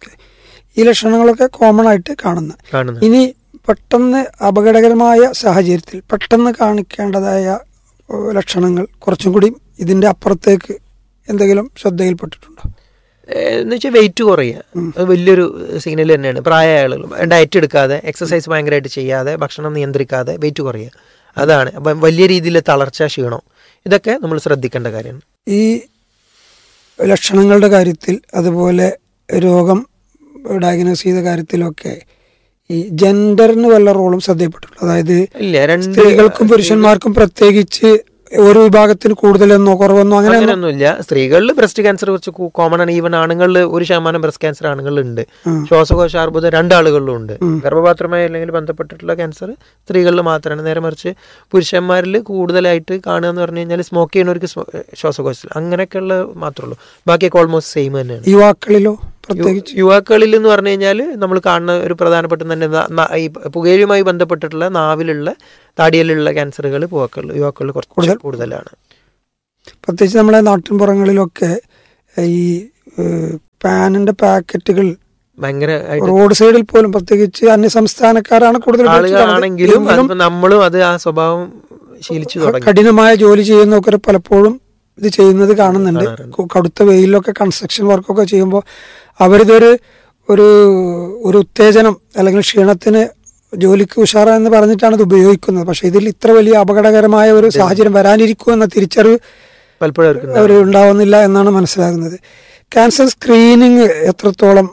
ഈ ലക്ഷണങ്ങളൊക്കെ കോമൺ ആയിട്ട് കാണുന്ന കാണുന്നത് ഇനി പെട്ടെന്ന് അപകടകരമായ സാഹചര്യത്തിൽ പെട്ടെന്ന് കാണിക്കേണ്ടതായ ഏഹ്, ലക്ഷണങ്ങൾ കുറച്ചും കൂടി ഇതിന്റെ അപ്പുറത്തേക്ക് എന്തെങ്കിലും ശ്രദ്ധയിൽപ്പെട്ടിട്ടുണ്ടോ എന്ന് വെച്ചാൽ വെയിറ്റ് കുറയുക അത് വലിയൊരു സിഗ്നൽ തന്നെയാണ് പ്രായമായ ആളുകൾ ഡയറ്റ് എടുക്കാതെ എക്സസൈസ് ഭയങ്കരമായിട്ട് ചെയ്യാതെ ഭക്ഷണം നിയന്ത്രിക്കാതെ വെയിറ്റ് കുറയുക അതാണ് അപ്പം വലിയ രീതിയിൽ തളർച്ച ക്ഷീണം ഇതൊക്കെ നമ്മൾ ശ്രദ്ധിക്കേണ്ട കാര്യമാണ് ഈ ലക്ഷണങ്ങളുടെ കാര്യത്തിൽ അതുപോലെ രോഗം ഡയഗ്നോസ് ചെയ്ത കാര്യത്തിലൊക്കെ ഈ ജെൻഡറിന് വല്ല റോളും ശ്രദ്ധയിൽപ്പെട്ടിട്ടുള്ളൂ അതായത് ഇല്ല രണ്ട് സ്ത്രീകൾക്കും പുരുഷന്മാർക്കും പ്രത്യേകിച്ച് ഒരു വിഭാഗത്തിന് കൂടുതലെന്നോ കുറവെന്നോ അങ്ങനെ അങ്ങനെയൊന്നുമില്ല സ്ത്രീകളിൽ ബ്രസ്റ്റ് ക്യാൻസർ കുറച്ച് കോമൺ ആണ് ഈവൻ ആണുങ്ങളിൽ ഒരു ശതമാനം ബ്രസ്റ്റ് ക്യാൻസർ ആണുങ്ങളിൽ ഉണ്ട് ഉം. ശ്വാസകോശ അർബുദം രണ്ടാളുകളിലും ഉണ്ട് ഉം. ഗർഭപാത്രമായി അല്ലെങ്കിൽ ബന്ധപ്പെട്ടിട്ടുള്ള ക്യാൻസർ സ്ത്രീകളിൽ മാത്രമാണ് നേരെ മറിച്ച് പുരുഷന്മാരിൽ കൂടുതലായിട്ട് കാണുക എന്ന് പറഞ്ഞു കഴിഞ്ഞാൽ സ്മോക്ക് ചെയ്യുന്നവർക്ക് സ്മോ- ശ്വാസകോശത്തിൽ അങ്ങനെയൊക്കെയുള്ള മാത്രമേ ഉള്ളൂ ബാക്കിയൊക്കെ ഓൾമോസ്റ്റ് സെയിം തന്നെയാണ് യുവാക്കളിലോ പ്രത്യേകിച്ച് യുവാക്കളിൽ എന്ന് പറഞ്ഞു കഴിഞ്ഞാൽ നമ്മൾ കാണുന്ന ഒരു പ്രധാനപ്പെട്ട തന്നെ ന- ന- ഈ പുകയിലുമായി ബന്ധപ്പെട്ടിട്ടുള്ള നാവിലുള്ള താടിയലിലുള്ള ക്യാൻസറുകൾ യുവാക്കളിൽ യുവാക്കളിൽ കുറച്ച് കൂടുതൽ? കൂടുതലാണ് പ്രത്യേകിച്ച് നമ്മുടെ നാട്ടിൻപുറങ്ങളിലൊക്കെ ഈ ഏഹ്, പാനിന്റെ പാക്കറ്റുകൾ ഭയങ്കര റോഡ് സൈഡിൽ പോലും പ്രത്യേകിച്ച് അന്യ സംസ്ഥാനക്കാരാണ് കൂടുതൽ ഉപയോഗിച്ച് കാണുന്നത്. ആളുകളാണെങ്കിലും എങ്കിലും അതിപ്പോ നമ്മളും അത് ആ സ്വഭാവം ശീലിച്ചു തുടങ്ങി കഠിനമായ ജോലി ചെയ്യുന്നവർ പലപ്പോഴും ഇത് ചെയ്യുന്നത് കാണുന്നുണ്ട് കാണാറുണ്ട്. കു- കടുത്ത വെയിലൊക്കെ കൺസ്ട്രക്ഷൻ വർക്കൊക്കെ ചെയ്യുമ്പോൾ അവരിതൊരു ഒരു ഒരു ഉത്തേജനം അല്ലെങ്കിൽ ക്ഷീണത്തിന് ജോലിക്ക് ഉഷാറ എന്ന് പറഞ്ഞിട്ടാണ് ഇത് ഉപയോഗിക്കുന്നത് പക്ഷെ ഇതിൽ ഇത്ര വലിയ അപകടകരമായ ഒരു സാഹചര്യം വരാനിരിക്കും എന്ന തിരിച്ചറിവ് പലപ്പോഴും അവർക്ക് അവർ ഉണ്ടാവുന്നില്ല എന്നാണ് മനസ്സിലാകുന്നത് ക്യാൻസർ സ്ക്രീനിങ് എത്രത്തോളം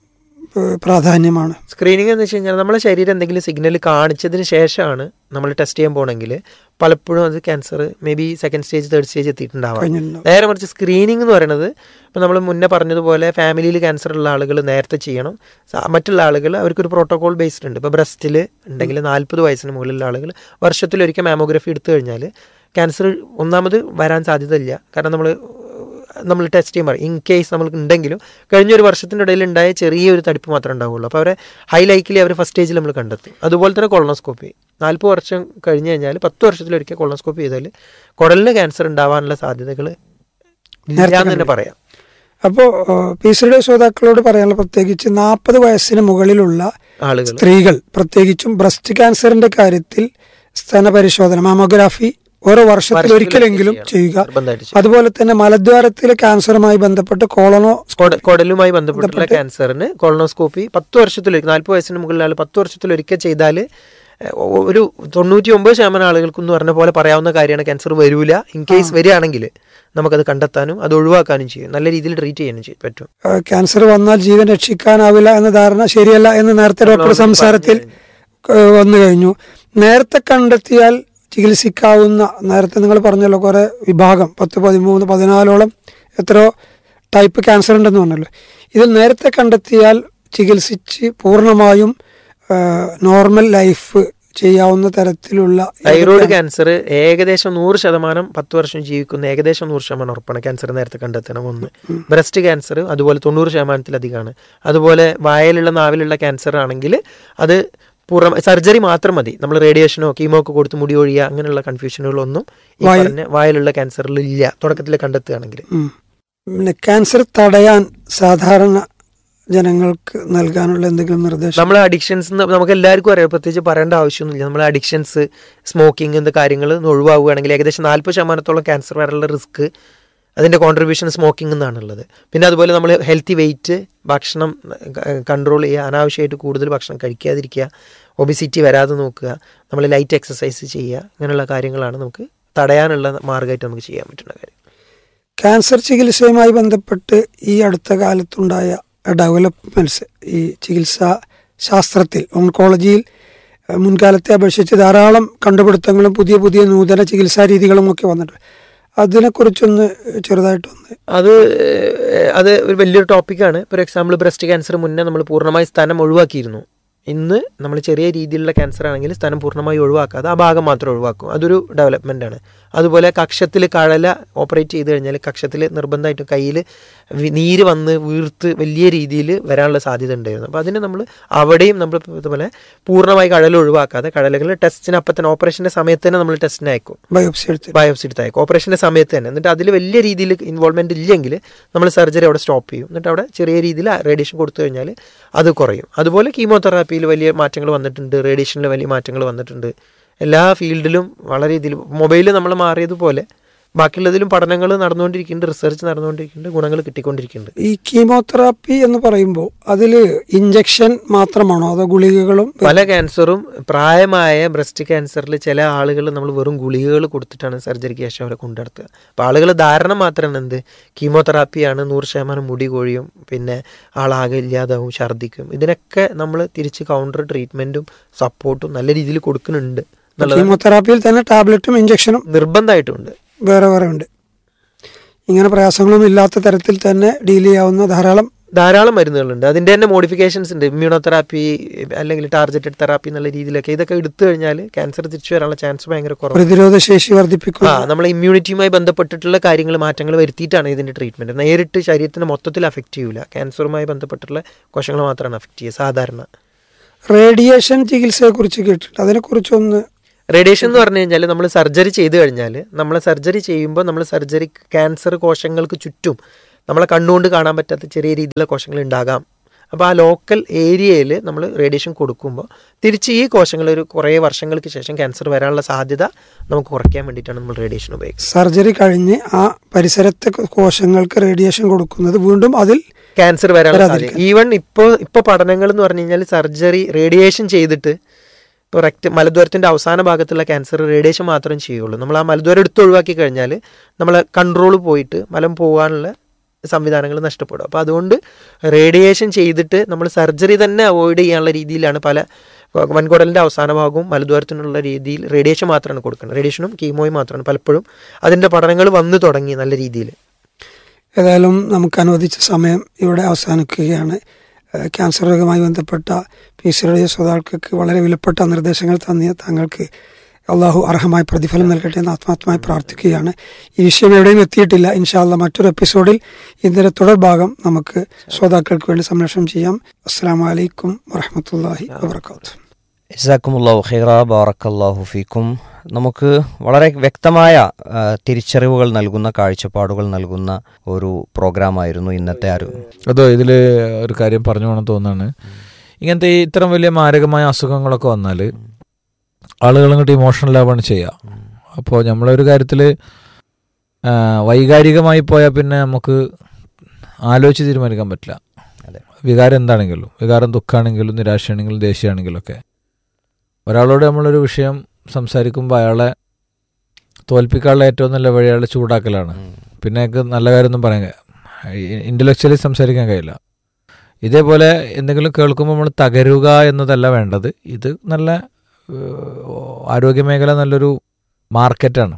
ഏഹ്, പ്രാധാന്യമാണ് സ്ക്രീനിങ് എന്ന് വെച്ച് കഴിഞ്ഞാൽ നമ്മളെ ശരീരം എന്തെങ്കിലും സിഗ്നൽ കാണിച്ചതിന് ശേഷമാണ് നമ്മൾ ടെസ്റ്റ് ചെയ്യാൻ പോകണമെങ്കിൽ പലപ്പോഴും അത് cancer may be second stage third stage എത്തിയിട്ടുണ്ടാവാം കഴിഞ്ഞിട്ടുണ്ടാവും നേരെ മറിച്ച് സ്ക്രീനിങ് എന്ന് പറയുന്നത് ഇപ്പം നമ്മൾ മുന്നേ പറഞ്ഞതുപോലെ ഫാമിലിയിൽ ക്യാൻസർ ഉള്ള ആളുകൾ നേരത്തെ ചെയ്യണം സ- മറ്റുള്ള ആളുകൾ അവർക്കൊരു പ്രോട്ടോകോൾ ബേസ്ഡ് ഉണ്ട് ഇപ്പോൾ ബ്രസ്റ്റിൽ ഉണ്ടെങ്കിൽ നാൽപ്പത് വയസ്സിന് മുകളിലുള്ള ആളുകൾ വർഷത്തിലൊരിക്കൽ മാമോഗ്രഫി എടുത്തു കഴിഞ്ഞാൽ ക്യാൻസർ ഒന്നാമത് വരാൻ സാധ്യതയില്ല കാരണം നമ്മൾ നമ്മൾ ടെസ്റ്റ് ചെയ്യാൻ പറയും ഇൻ കേസ് നമ്മൾക്ക് ഉണ്ടെങ്കിലും കഴിഞ്ഞൊരു വർഷത്തിൻ്റെ ഇടയിൽ ഉണ്ടായ ചെറിയൊരു തടിപ്പ് മാത്രമേ ഉണ്ടാവുള്ളൂ അപ്പോൾ അവരെ ഹൈ ലൈക്കിലി അവർ ഫസ്റ്റ് സ്റ്റേജിൽ നമ്മൾ കണ്ടെത്തും അതുപോലെ തന്നെ കൊളോണോസ്കോപ്പി നാൽപ്പത് വർഷം കഴിഞ്ഞ് കഴിഞ്ഞാൽ പത്ത് വർഷത്തിലൊരിക്കൽ കൊളോണോസ്കോപ്പി ചെയ്താൽ കുടലിന് ക്യാൻസർ ഉണ്ടാവാനുള്ള സാധ്യതകൾ ഇല്ല എന്ന് തന്നെ പറയാം അപ്പോൾ പി സിയുടെ ശ്രോതാക്കളോട് പറയാനുള്ള പ്രത്യേകിച്ച് നാൽപ്പത് വയസ്സിന് മുകളിലുള്ള ആളുകൾ സ്ത്രീകൾ പ്രത്യേകിച്ചും ബ്രസ്റ്റ് ക്യാൻസറിന്റെ കാര്യത്തിൽ സ്തന പരിശോധന മാമോഗ്രാഫി ഓരോ വർഷത്തിൽ ഒരിക്കലെങ്കിലും ചെയ്യുക നിർബന്ധമായിട്ട് ചെയ്യണം. അതുപോലെ തന്നെ മലദ്വാരത്തിലെ ക്യാൻസറുമായി ബന്ധപ്പെട്ട് കോളനോ കൊട- കുടലുമായി ബന്ധപ്പെട്ടുള്ള ക്യാൻസറിന് കൊളോണോസ്കോപ്പി പത്ത് വർഷത്തിലൊരിക്കൽ നാൽപ്പത് വയസ്സിന് മുകളിലുള്ള പത്ത് വർഷത്തിലൊരിക്കൽ ചെയ്താൽ ഒരു തൊണ്ണൂറ്റി ഒമ്പത് ശതമാനം ആളുകൾക്ക് എന്ന് പറഞ്ഞ പോലെ പറയാവുന്ന കാര്യമാണ് ക്യാൻസർ വരൂല ഇൻ കേസ് വരികയാണെങ്കിൽ നമുക്കത് കണ്ടെത്താനും അത് ഒഴിവാക്കാനും ചെയ്യും നല്ല രീതിയിൽ ട്രീറ്റ് ചെയ്യാനും ചെയ്യും പറ്റും ഏഹ്, ക്യാൻസർ വന്നാൽ ജീവൻ രക്ഷിക്കാനാവില്ല എന്ന ധാരണ ശരിയല്ല എന്ന് നേരത്തെ ഡോക്ടർ സംസാരത്തിൽ ഏഹ്, വന്നു കഴിഞ്ഞു നേരത്തെ കണ്ടെത്തിയാൽ ചികിത്സിക്കാവുന്ന നേരത്തെ നിങ്ങൾ പറഞ്ഞല്ലോ കുറെ വിഭാഗം പത്ത് പതിമൂന്ന് പതിനാലോളം എത്രയോ ടൈപ്പ് ക്യാൻസർ ഉണ്ടെന്ന് പറഞ്ഞല്ലോ ഇതിൽ നേരത്തെ കണ്ടെത്തിയാൽ ചികിത്സിച്ച് പൂർണ്ണമായും ഏഹ്, നോർമൽ ലൈഫ് ചെയ്യാവുന്ന തരത്തിലുള്ള തൈറോയ്ഡ് ക്യാൻസർ ഏകദേശം നൂറ് ശതമാനം പത്ത് വർഷം ജീവിക്കുന്ന ഏകദേശം നൂറ് ശതമാനം ഉറപ്പാണ് ക്യാൻസർ നേരത്തെ കണ്ടെത്തണം ഒന്ന് ബ്രസ്റ്റ് ക്യാൻസർ അതുപോലെ തൊണ്ണൂറ് ശതമാനത്തിലധികമാണ് അതുപോലെ വായലുള്ള നാവിലുള്ള ക്യാൻസർ ആണെങ്കിൽ അത് പൂർണ്ണ സർജറി മാത്രം മതി നമ്മൾ റേഡിയേഷനോ കീമോ ഒക്കെ കൊടുത്ത് മുടി ഒഴിയുക അങ്ങനെയുള്ള കൺഫ്യൂഷനുകളൊന്നും ഈ വായ- പറഞ്ഞ വായിലുള്ള ക്യാൻസറിൽ ഇല്ല തുടക്കത്തിൽ കണ്ടെത്തുകയാണെങ്കിൽ ഉം. പിന്നെ ക്യാൻസർ തടയാൻ സാധാരണ ജനങ്ങൾക്ക് നൽകാനുള്ള എന്തെങ്കിലും നിർദ്ദേശം നമ്മളെ അഡിക്ഷൻസ് നമുക്ക് എല്ലാവർക്കും അറിയാം പ്രത്യേകിച്ച് പറയേണ്ട ആവശ്യമൊന്നുമില്ല നമ്മളെ അഡിക്ഷൻസ് സ്മോക്കിംഗ് എന്ത് കാര്യങ്ങൾ ഒന്ന് ഏകദേശം നാൽപ്പത് ശതമാനത്തോളം ക്യാൻസർ വരാനുള്ള റിസ്ക് അതിൻ്റെ കോൺട്രിബ്യൂഷൻ സ്മോക്കിംഗ് എന്നാണുള്ളത് പിന്നെ അതുപോലെ നമ്മൾ ഹെൽത്തി വെയിറ്റ് ഭക്ഷണം കൺട്രോൾ ചെയ്യുക അനാവശ്യമായിട്ട് കൂടുതൽ ഭക്ഷണം കഴിക്കാതിരിക്കുക ഒബിസിറ്റി വരാതെ നോക്കുക നമ്മൾ ലൈറ്റ് എക്സസൈസ് ചെയ്യുക ഇങ്ങനെയുള്ള കാര്യങ്ങളാണ് നമുക്ക് തടയാനുള്ള മാർഗമായിട്ട് നമുക്ക് ചെയ്യാൻ പറ്റുന്ന കാര്യം ക്യാൻസർ ചികിത്സയുമായി ബന്ധപ്പെട്ട് ഈ അടുത്ത കാലത്തുണ്ടായ ഡെവലപ്മെന്റ്സ് ഈ ചികിത്സാ ശാസ്ത്രത്തിൽ ഓൺകോളജിയിൽ ഏഹ്, മുൻകാലത്തെ അപേക്ഷിച്ച് ധാരാളം കണ്ടുപിടുത്തങ്ങളും പുതിയ പുതിയ നൂതന ചികിത്സാ രീതികളും ഒക്കെ വന്നിട്ടുണ്ട് അതിനെക്കുറിച്ചൊന്ന് ചെറുതായിട്ടൊന്ന് അത് ഏഹ്, അത് ഒരു വലിയൊരു ടോപ്പിക്കാണ് ഫോർ എക്സാമ്പിൾ ബ്രസ്റ്റ് ക്യാൻസർ മുന്നേ നമ്മൾ പൂർണ്ണമായി സ്ഥാനം ഒഴിവാക്കിയിരുന്നു ഇന്ന് നമ്മൾ ചെറിയ രീതിയിലുള്ള ക്യാൻസർ ആണെങ്കിൽ സ്ഥാനം പൂർണ്ണമായി ഒഴിവാക്കാതെ ആ ഭാഗം മാത്രം ഒഴിവാക്കും അതൊരു ഡെവലപ്മെൻ്റ് ആണ് അതുപോലെ കക്ഷത്തിൽ കഴല ഓപ്പറേറ്റ് ചെയ്ത് കഴിഞ്ഞാൽ കക്ഷത്തിൽ നിർബന്ധമായിട്ടും കയ്യിൽ നീര് വന്ന് വീർത്ത് വലിയ രീതിയിൽ വരാനുള്ള സാധ്യത ഉണ്ടായിരുന്നു അപ്പോൾ അതിന് നമ്മൾ അവിടെയും നമ്മൾ ഇതുപോലെ പൂർണ്ണമായി കഴല ഒഴിവാക്കാതെ കഴലകൾ ടെസ്റ്റിന് അപ്പം തന്നെ ഓപ്പറേഷൻ്റെ സമയത്ത് തന്നെ നമ്മൾ ടെസ്റ്റിന് അയക്കും ബയോപ്സി എടുത്ത് ബയോപ്സി എടുത്ത് അയക്കും ഓപ്പറേഷൻ്റെ സമയത്ത് തന്നെ എന്നിട്ട് അതിൽ വലിയ രീതിയിൽ ഇൻവോൾവ്മെന്റ് ഇല്ലെങ്കിൽ നമ്മൾ സർജറി അവിടെ സ്റ്റോപ്പ് ചെയ്യും എന്നിട്ട് അവിടെ ചെറിയ രീതിയിൽ റേഡിയേഷൻ കൊടുത്തു കഴിഞ്ഞാൽ അത് കുറയും അതുപോലെ കീമോതെറാപ്പിയിൽ വലിയ മാറ്റങ്ങൾ വന്നിട്ടുണ്ട് റേഡിയേഷനിൽ വലിയ മാറ്റങ്ങൾ വന്നിട്ടുണ്ട് എല്ലാ ഫീൽഡിലും വളരെ രീതിയിൽ മൊബൈലിൽ നമ്മൾ മാറിയതുപോലെ ബാക്കിയുള്ളതിലും പഠനങ്ങൾ നടന്നുകൊണ്ടിരിക്കുന്നുണ്ട് റിസർച്ച് നടന്നുകൊണ്ടിരിക്കുന്നുണ്ട് ഗുണങ്ങൾ കിട്ടിക്കൊണ്ടിരിക്കുന്നുണ്ട് ഈ കീമോതെറാപ്പി എന്ന് പറയുമ്പോൾ അതിൽ ഇഞ്ചക്ഷൻ മാത്രമാണോ അതോ ഗുളികകളും പല ക്യാൻസറും പ്രായമായ ബ്രസ്റ്റ് ക്യാൻസറിൽ ചില ആളുകൾ നമ്മൾ വെറും ഗുളികകൾ കൊടുത്തിട്ടാണ് സർജറിക്ക് ശേഷം അവരെ കൊണ്ടുനടത്തുക അപ്പോൾ ആളുകൾ ധാരണ മാത്രമാണ് എന്ത് കീമോതെറാപ്പിയാണ് നൂറ് ശതമാനം മുടി കൊഴിയും പിന്നെ ആളാകെ ഇല്ലാതാവും ഛർദ്ദിക്കും ഇതിനൊക്കെ നമ്മൾ തിരിച്ച് കൗണ്ടർ ട്രീറ്റ്മെൻറ്റും സപ്പോർട്ടും നല്ല രീതിയിൽ കൊടുക്കുന്നുണ്ട് എന്നുള്ളത് കീമോതെറാപ്പിയിൽ തന്നെ ടാബ്ലറ്റും ഇഞ്ചക്ഷനും നിർബന്ധമായിട്ടുണ്ട് വേറെ വേറെ ഉണ്ട് ഇങ്ങനെ പ്രയാസങ്ങളൊന്നും ഇല്ലാത്ത തരത്തിൽ തന്നെ ഡീൽ ചെയ്യാവുന്ന ധാരാളം ധാരാളം മരുന്നുകളുണ്ട് അതിൻ്റെ തന്നെ മോഡിഫിക്കേഷൻസ് ഉണ്ട് ഇമ്മ്യൂണോതെറാപ്പി അല്ലെങ്കിൽ ടാർഗറ്റഡ് തെറാപ്പി എന്നുള്ള രീതിയിലൊക്കെ ഇതൊക്കെ എടുത്തു കഴിഞ്ഞാൽ ക്യാൻസർ തിരിച്ചു വരാനുള്ള ചാൻസ് ഭയങ്കര കുറവാണ് പ്രതിരോധ ശേഷി ആ വർദ്ധിപ്പിക്കുന്ന നമ്മളെ ഇമ്മ്യൂണിറ്റിയുമായി ബന്ധപ്പെട്ടിട്ടുള്ള കാര്യങ്ങൾ മാറ്റങ്ങൾ വരുത്തിയിട്ടാണ് ഇതിന്റെ ട്രീറ്റ്മെന്റ് നേരിട്ട് ശരീരത്തിന് മൊത്തത്തിൽ അഫക്റ്റ് ചെയ്യൂല ക്യാൻസറുമായി ബന്ധപ്പെട്ടുള്ള കോശങ്ങൾ മാത്രമാണ് അഫക്റ്റ് ചെയ്യുക സാധാരണ റേഡിയേഷൻ ചികിത്സയെ കുറിച്ച് കേട്ടിട്ടുണ്ട് അതിനെക്കുറിച്ചൊന്ന് റേഡിയേഷൻ എന്ന് പറഞ്ഞു കഴിഞ്ഞാൽ നമ്മൾ സർജറി ചെയ്തു കഴിഞ്ഞാൽ നമ്മൾ സർജറി ചെയ്യുമ്പോൾ നമ്മൾ സർജറി ക്യാൻസർ കോശങ്ങൾക്ക് ചുറ്റും നമ്മളെ കണ്ണുകൊണ്ട് കാണാൻ പറ്റാത്ത ചെറിയ രീതിയിലുള്ള കോശങ്ങൾ ഉണ്ടാകാം അപ്പോൾ ആ ലോക്കൽ ഏരിയയിൽ നമ്മൾ റേഡിയേഷൻ കൊടുക്കുമ്പോൾ തിരിച്ച് ഈ കോശങ്ങൾ ഒരു കുറേ വർഷങ്ങൾക്ക് ശേഷം ക്യാൻസർ വരാനുള്ള സാധ്യത നമുക്ക് കുറയ്ക്കാൻ വേണ്ടിയിട്ടാണ് നമ്മൾ റേഡിയേഷൻ ഉപയോഗിക്കുന്നത് സർജറി കഴിഞ്ഞ് ആ പരിസരത്തെ കോശങ്ങൾക്ക് റേഡിയേഷൻ കൊടുക്കുന്നത് വീണ്ടും അതിൽ ക്യാൻസർ വരാനുള്ള സാധ്യത വരാതിരിക്കാൻ. ഈവൻ ഇപ്പോൾ ഇപ്പോൾ പഠനങ്ങൾ എന്ന് പറഞ്ഞു കഴിഞ്ഞാൽ സർജറി റേഡിയേഷൻ ചെയ്തിട്ട് ഇപ്പോൾ റെക്റ്റ് മലദ്വാരത്തിൻ്റെ അവസാന ഭാഗത്തുള്ള ക്യാൻസർ റേഡിയേഷൻ മാത്രം ചെയ്യുള്ളൂ നമ്മൾ ആ മലദ്വാരം എടുത്ത് ഒഴിവാക്കി കഴിഞ്ഞാൽ നമ്മളെ കൺട്രോൾ പോയിട്ട് മലം പോകാനുള്ള സംവിധാനങ്ങൾ നഷ്ടപ്പെടും അപ്പോൾ അതുകൊണ്ട് റേഡിയേഷൻ ചെയ്തിട്ട് നമ്മൾ സർജറി തന്നെ അവോയ്ഡ് ചെയ്യാനുള്ള രീതിയിലാണ് പല വൻകുടലിൻ്റെ അവസാന ഭാഗവും മലദ്വാരത്തിനുള്ള രീതിയിൽ റേഡിയേഷൻ മാത്രമാണ് കൊടുക്കുന്നത് റേഡിയേഷനും കീമോയും മാത്രമാണ് പലപ്പോഴും അതിൻ്റെ പഠനങ്ങൾ വന്നു തുടങ്ങി നല്ല രീതിയിൽ ഏതായാലും നമുക്ക് അനുവദിച്ച സമയം ഇവിടെ അവസാനിക്കുകയാണ് ഏഹ് ക്യാൻസർ രോഗവുമായി ബന്ധപ്പെട്ട പി സി റേഡിയോ ശ്രോതാക്കൾക്ക് വളരെ വിലപ്പെട്ട നിർദ്ദേശങ്ങൾ തന്നിയ താങ്കൾക്ക് അള്ളാഹു അർഹമായ പ്രതിഫലം നൽകട്ടെ എന്ന് ആത്മാർത്ഥമായി പ്രാർത്ഥിക്കുകയാണ് ഈ വിഷയം എവിടെയും എത്തിയിട്ടില്ല ഇൻഷാല്ല മറ്റൊരു എപ്പിസോഡിൽ ഇതിന്റെ തുടർ ഭാഗം നമുക്ക് ശ്രോതാക്കൾക്ക് വേണ്ടി സംരക്ഷണം ചെയ്യാം അസ്സാം വലൈക്കും വറഹമത്തല്ലാഹി വാത്തു ഇസാക്കുമുല്ലാഹു ഖൈറ ബാറക്കല്ലാഹു ഫീക്കും നമുക്ക് വളരെ വ്യക്തമായ ആ, തിരിച്ചറിവുകൾ നൽകുന്ന കാഴ്ചപ്പാടുകൾ നൽകുന്ന ഒരു പ്രോഗ്രാമായിരുന്നു ഇന്നത്തെ ആരു അതോ ഇതിൽ ഒരു കാര്യം പറഞ്ഞു വേണം തോന്നുന്നു ഇങ്ങനത്തെ ഈ ഇത്തരം വലിയ മാരകമായ അസുഖങ്ങളൊക്കെ വന്നാൽ ആളുകൾ ഇങ്ങോട്ട് ഇമോഷണൽ ആവാണ് ചെയ്യുക അപ്പോൾ നമ്മളൊരു കാര്യത്തിൽ വൈകാരികമായി പോയാൽ പിന്നെ നമുക്ക് ആലോചിച്ച് തീരുമാനിക്കാൻ പറ്റില്ല അതെ. വികാരം എന്താണെങ്കിലും വികാരം ദുഃഖമാണെങ്കിലും നിരാശയാണെങ്കിലും ദേഷ്യമാണെങ്കിലും ഒക്കെ ഒരാളോട് നമ്മളൊരു വിഷയം സംസാരിക്കുമ്പോൾ അയാളെ തോൽപ്പിക്കാനുള്ള ഏറ്റവും നല്ല വഴി അയാളെ ചൂടാക്കലാണ് പിന്നെ അയാൾക്ക് നല്ല കാര്യമൊന്നും പറയാൻ ഇൻ്റലക്ച്വലി സംസാരിക്കാൻ കഴിയില്ല ഇതേപോലെ എന്തെങ്കിലും കേൾക്കുമ്പോൾ നമ്മൾ തകരുക എന്നതല്ല വേണ്ടത് ഇത് നല്ല ഏഹ്, ആരോഗ്യമേഖല നല്ലൊരു മാർക്കറ്റാണ്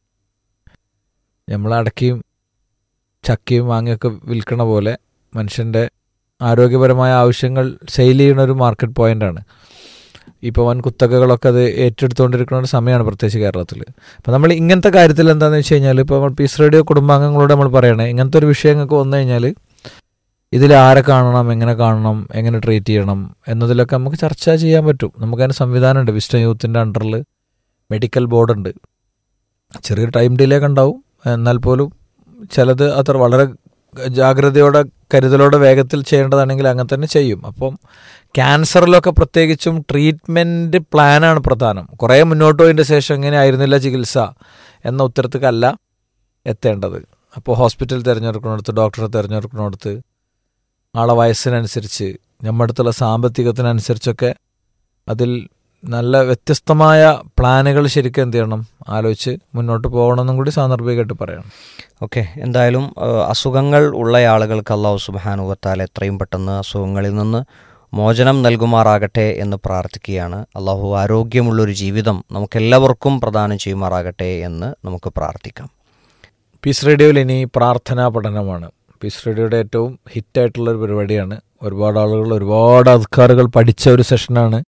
നമ്മൾ അടക്കിയും ചക്കയും മാങ്ങയൊക്കെ വിൽക്കണ പോലെ മനുഷ്യൻ്റെ ആരോഗ്യപരമായ ആവശ്യങ്ങൾ സെയിൽ ചെയ്യുന്ന ഒരു മാർക്കറ്റ് പോയിൻ്റാണ് ഇപ്പോൾ വൻ കുത്തകകളൊക്കെ അത് ഏറ്റെടുത്തുകൊണ്ടിരിക്കുന്ന ഒരു സമയമാണ് പ്രത്യേകിച്ച് കേരളത്തിൽ അപ്പോൾ നമ്മൾ ഇങ്ങനത്തെ കാര്യത്തിൽ എന്താണെന്ന് വെച്ച് കഴിഞ്ഞാൽ ഇപ്പോൾ നമ്മൾ പീസ് റേഡിയോ കുടുംബാംഗങ്ങളോട് നമ്മൾ പറയണേ ഇങ്ങനത്തെ ഒരു വിഷയങ്ങൾക്ക് വന്നു കഴിഞ്ഞാൽ ഇതിൽ ആരെ കാണണം എങ്ങനെ കാണണം എങ്ങനെ ട്രീറ്റ് ചെയ്യണം എന്നതിലൊക്കെ നമുക്ക് ചർച്ച ചെയ്യാൻ പറ്റും നമുക്കതിന് സംവിധാനമുണ്ട് വിസ്റ്റം യൂത്തിൻ്റെ അണ്ടറിൽ മെഡിക്കൽ ബോർഡുണ്ട് ചെറിയൊരു ടൈം ഡിലേ ഒക്കെ ഉണ്ടാവും എന്നാൽ പോലും ചിലത് അത്ര വളരെ ജാഗ്രതയോടെ കരുതലോടെ വേഗത്തിൽ ചെയ്യേണ്ടതാണെങ്കിൽ അങ്ങനെ തന്നെ ചെയ്യും അപ്പം ക്യാൻസറിലൊക്കെ പ്രത്യേകിച്ചും ട്രീറ്റ്മെൻറ്റ് പ്ലാനാണ് പ്രധാനം കുറേ മുന്നോട്ട് പോയതിൻ്റെ ശേഷം എങ്ങനെ ആയിരുന്നില്ല ചികിത്സ എന്ന ഉത്തരത്തേക്കല്ല എത്തേണ്ടത് അപ്പോൾ ഹോസ്പിറ്റൽ തിരഞ്ഞെടുക്കുന്നിടത്ത് ഡോക്ടറെ തിരഞ്ഞെടുക്കുന്നിടത്ത് ആളെ വയസ്സിനനുസരിച്ച് നമ്മുടെ അടുത്തുള്ള സാമ്പത്തികത്തിനനുസരിച്ചൊക്കെ അതിൽ നല്ല വ്യത്യസ്തമായ പ്ലാനുകൾ ശരിക്കും എന്ത് ചെയ്യണം ആലോചിച്ച് മുന്നോട്ട് പോകണമെന്നും കൂടി സാന്ദർഭികമായിട്ട് പറയണം ഓക്കെ എന്തായാലും ആ, അസുഖങ്ങൾ ഉള്ള ആളുകൾക്ക് അള്ളാഹു സുബാനുവത്താൽ എത്രയും പെട്ടെന്ന് അസുഖങ്ങളിൽ നിന്ന് മോചനം നൽകുമാറാകട്ടെ എന്ന് പ്രാർത്ഥിക്കുകയാണ് അള്ളാഹു ആരോഗ്യമുള്ളൊരു ജീവിതം നമുക്കെല്ലാവർക്കും പ്രദാനം ചെയ്യുമാറാകട്ടെ എന്ന് നമുക്ക് പ്രാർത്ഥിക്കാം പീസ് റേഡിയോയിൽ ഇനി പ്രാർത്ഥനാ പഠനമാണ് പീസ് റേഡിയോയുടെ ഏറ്റവും ഹിറ്റായിട്ടുള്ള ഒരു പരിപാടിയാണ് ഒരുപാട് ആളുകൾ ഒരുപാട് അധികാറുകൾ പഠിച്ച ഒരു സെഷനാണ്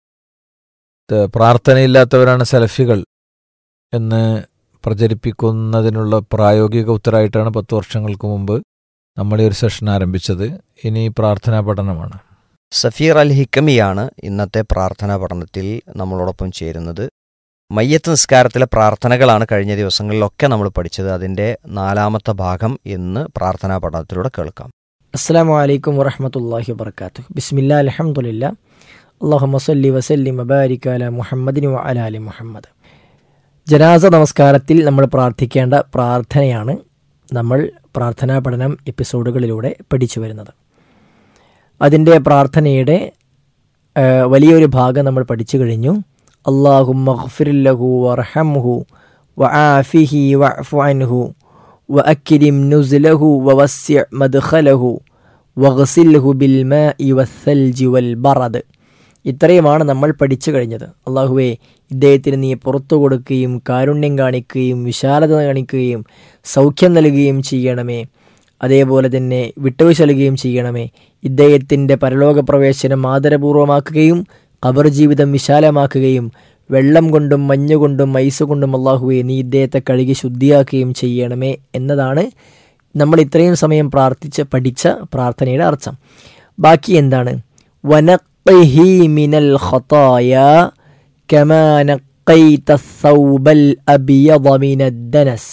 ഇത് പ്രാർത്ഥനയില്ലാത്തവരാണ് സെൽഫികൾ എന്ന് പ്രചരിപ്പിക്കുന്നതിനുള്ള പ്രായോഗിക ഉത്തരമായിട്ടാണ് പത്ത് വർഷങ്ങൾക്ക് മുമ്പ് നമ്മൾ ഈ ഒരു സെഷൻ ആരംഭിച്ചത് ഇനി പ്രാർത്ഥനാ പഠനമാണ് സഫീർ അൽ ഹിക്കമിയാണ് ഇന്നത്തെ പ്രാർത്ഥനാ പഠനത്തിൽ നമ്മളോടൊപ്പം ചേരുന്നത് മയ്യത്ത് നിസ്കാരത്തിലെ പ്രാർത്ഥനകളാണ് കഴിഞ്ഞ ദിവസങ്ങളിലൊക്കെ നമ്മൾ പഠിച്ചത് അതിൻ്റെ നാലാമത്തെ ഭാഗം ഇന്ന് പ്രാർത്ഥനാ പഠനത്തിലൂടെ കേൾക്കാം അസ്സാം വലൈക്കും വറഹമത്തല്ലാഹി വബർക്കാത്തു ബിസ്മില്ല അലഹമുല്ല അള്ളാഹു മസല്ലി വസല്ലി മബാരിക് അല മുഹമ്മദിന് അല അലി മുഹമ്മദ് ജനാസ നമസ്കാരത്തിൽ നമ്മൾ പ്രാർത്ഥിക്കേണ്ട പ്രാർത്ഥനയാണ് നമ്മൾ പ്രാർത്ഥനാ പഠനം എപ്പിസോഡുകളിലൂടെ പഠിച്ചു വരുന്നത് അതിൻ്റെ പ്രാർത്ഥനയുടെ ആ, വലിയൊരു ഭാഗം നമ്മൾ പഠിച്ചു കഴിഞ്ഞു അള്ളാഹു മഹ്ഫിർലഹു വർഹംഹു വ ആഫിഹി വഅഫു അൻഹു وأكرم نزله ووسع مدخله وغسله بالماء والثلج والبرد ഇത്രയുമാണ് നമ്മൾ പഠിച്ചു കഴിഞ്ഞത് അള്ളാഹുവെ ഇദ്ദേഹത്തിന് നീ പുറത്തു കൊടുക്കുകയും കാരുണ്യം കാണിക്കുകയും വിശാലത കാണിക്കുകയും സൗഖ്യം നൽകുകയും ചെയ്യണമേ അതേപോലെ തന്നെ വിട്ടുവീഴ്ച നൽകുകയും ചെയ്യണമേ ഇദ്ദേഹത്തിൻ്റെ പരലോക പ്രവേശനം ആദരപൂർവ്വമാക്കുകയും ഖബർ ജീവിതം വിശാലമാക്കുകയും വെള്ളം കൊണ്ടും മഞ്ഞുകൊണ്ടും ഐസ് കൊണ്ടും അള്ളാഹുവെ നീ ഇദ്ദേഹത്തെ കഴുകി ശുദ്ധിയാക്കുകയും ചെയ്യണമേ എന്നതാണ് നമ്മൾ ഇത്രയും സമയം പ്രാർത്ഥിച്ച് പഠിച്ച പ്രാർത്ഥനയുടെ അർത്ഥം ബാക്കി എന്താണ് വനഖിഹി മിനൽ ഖതായ കമാ നഖൈത സൗബൽ അബിയദ മിനദ്ദനസ്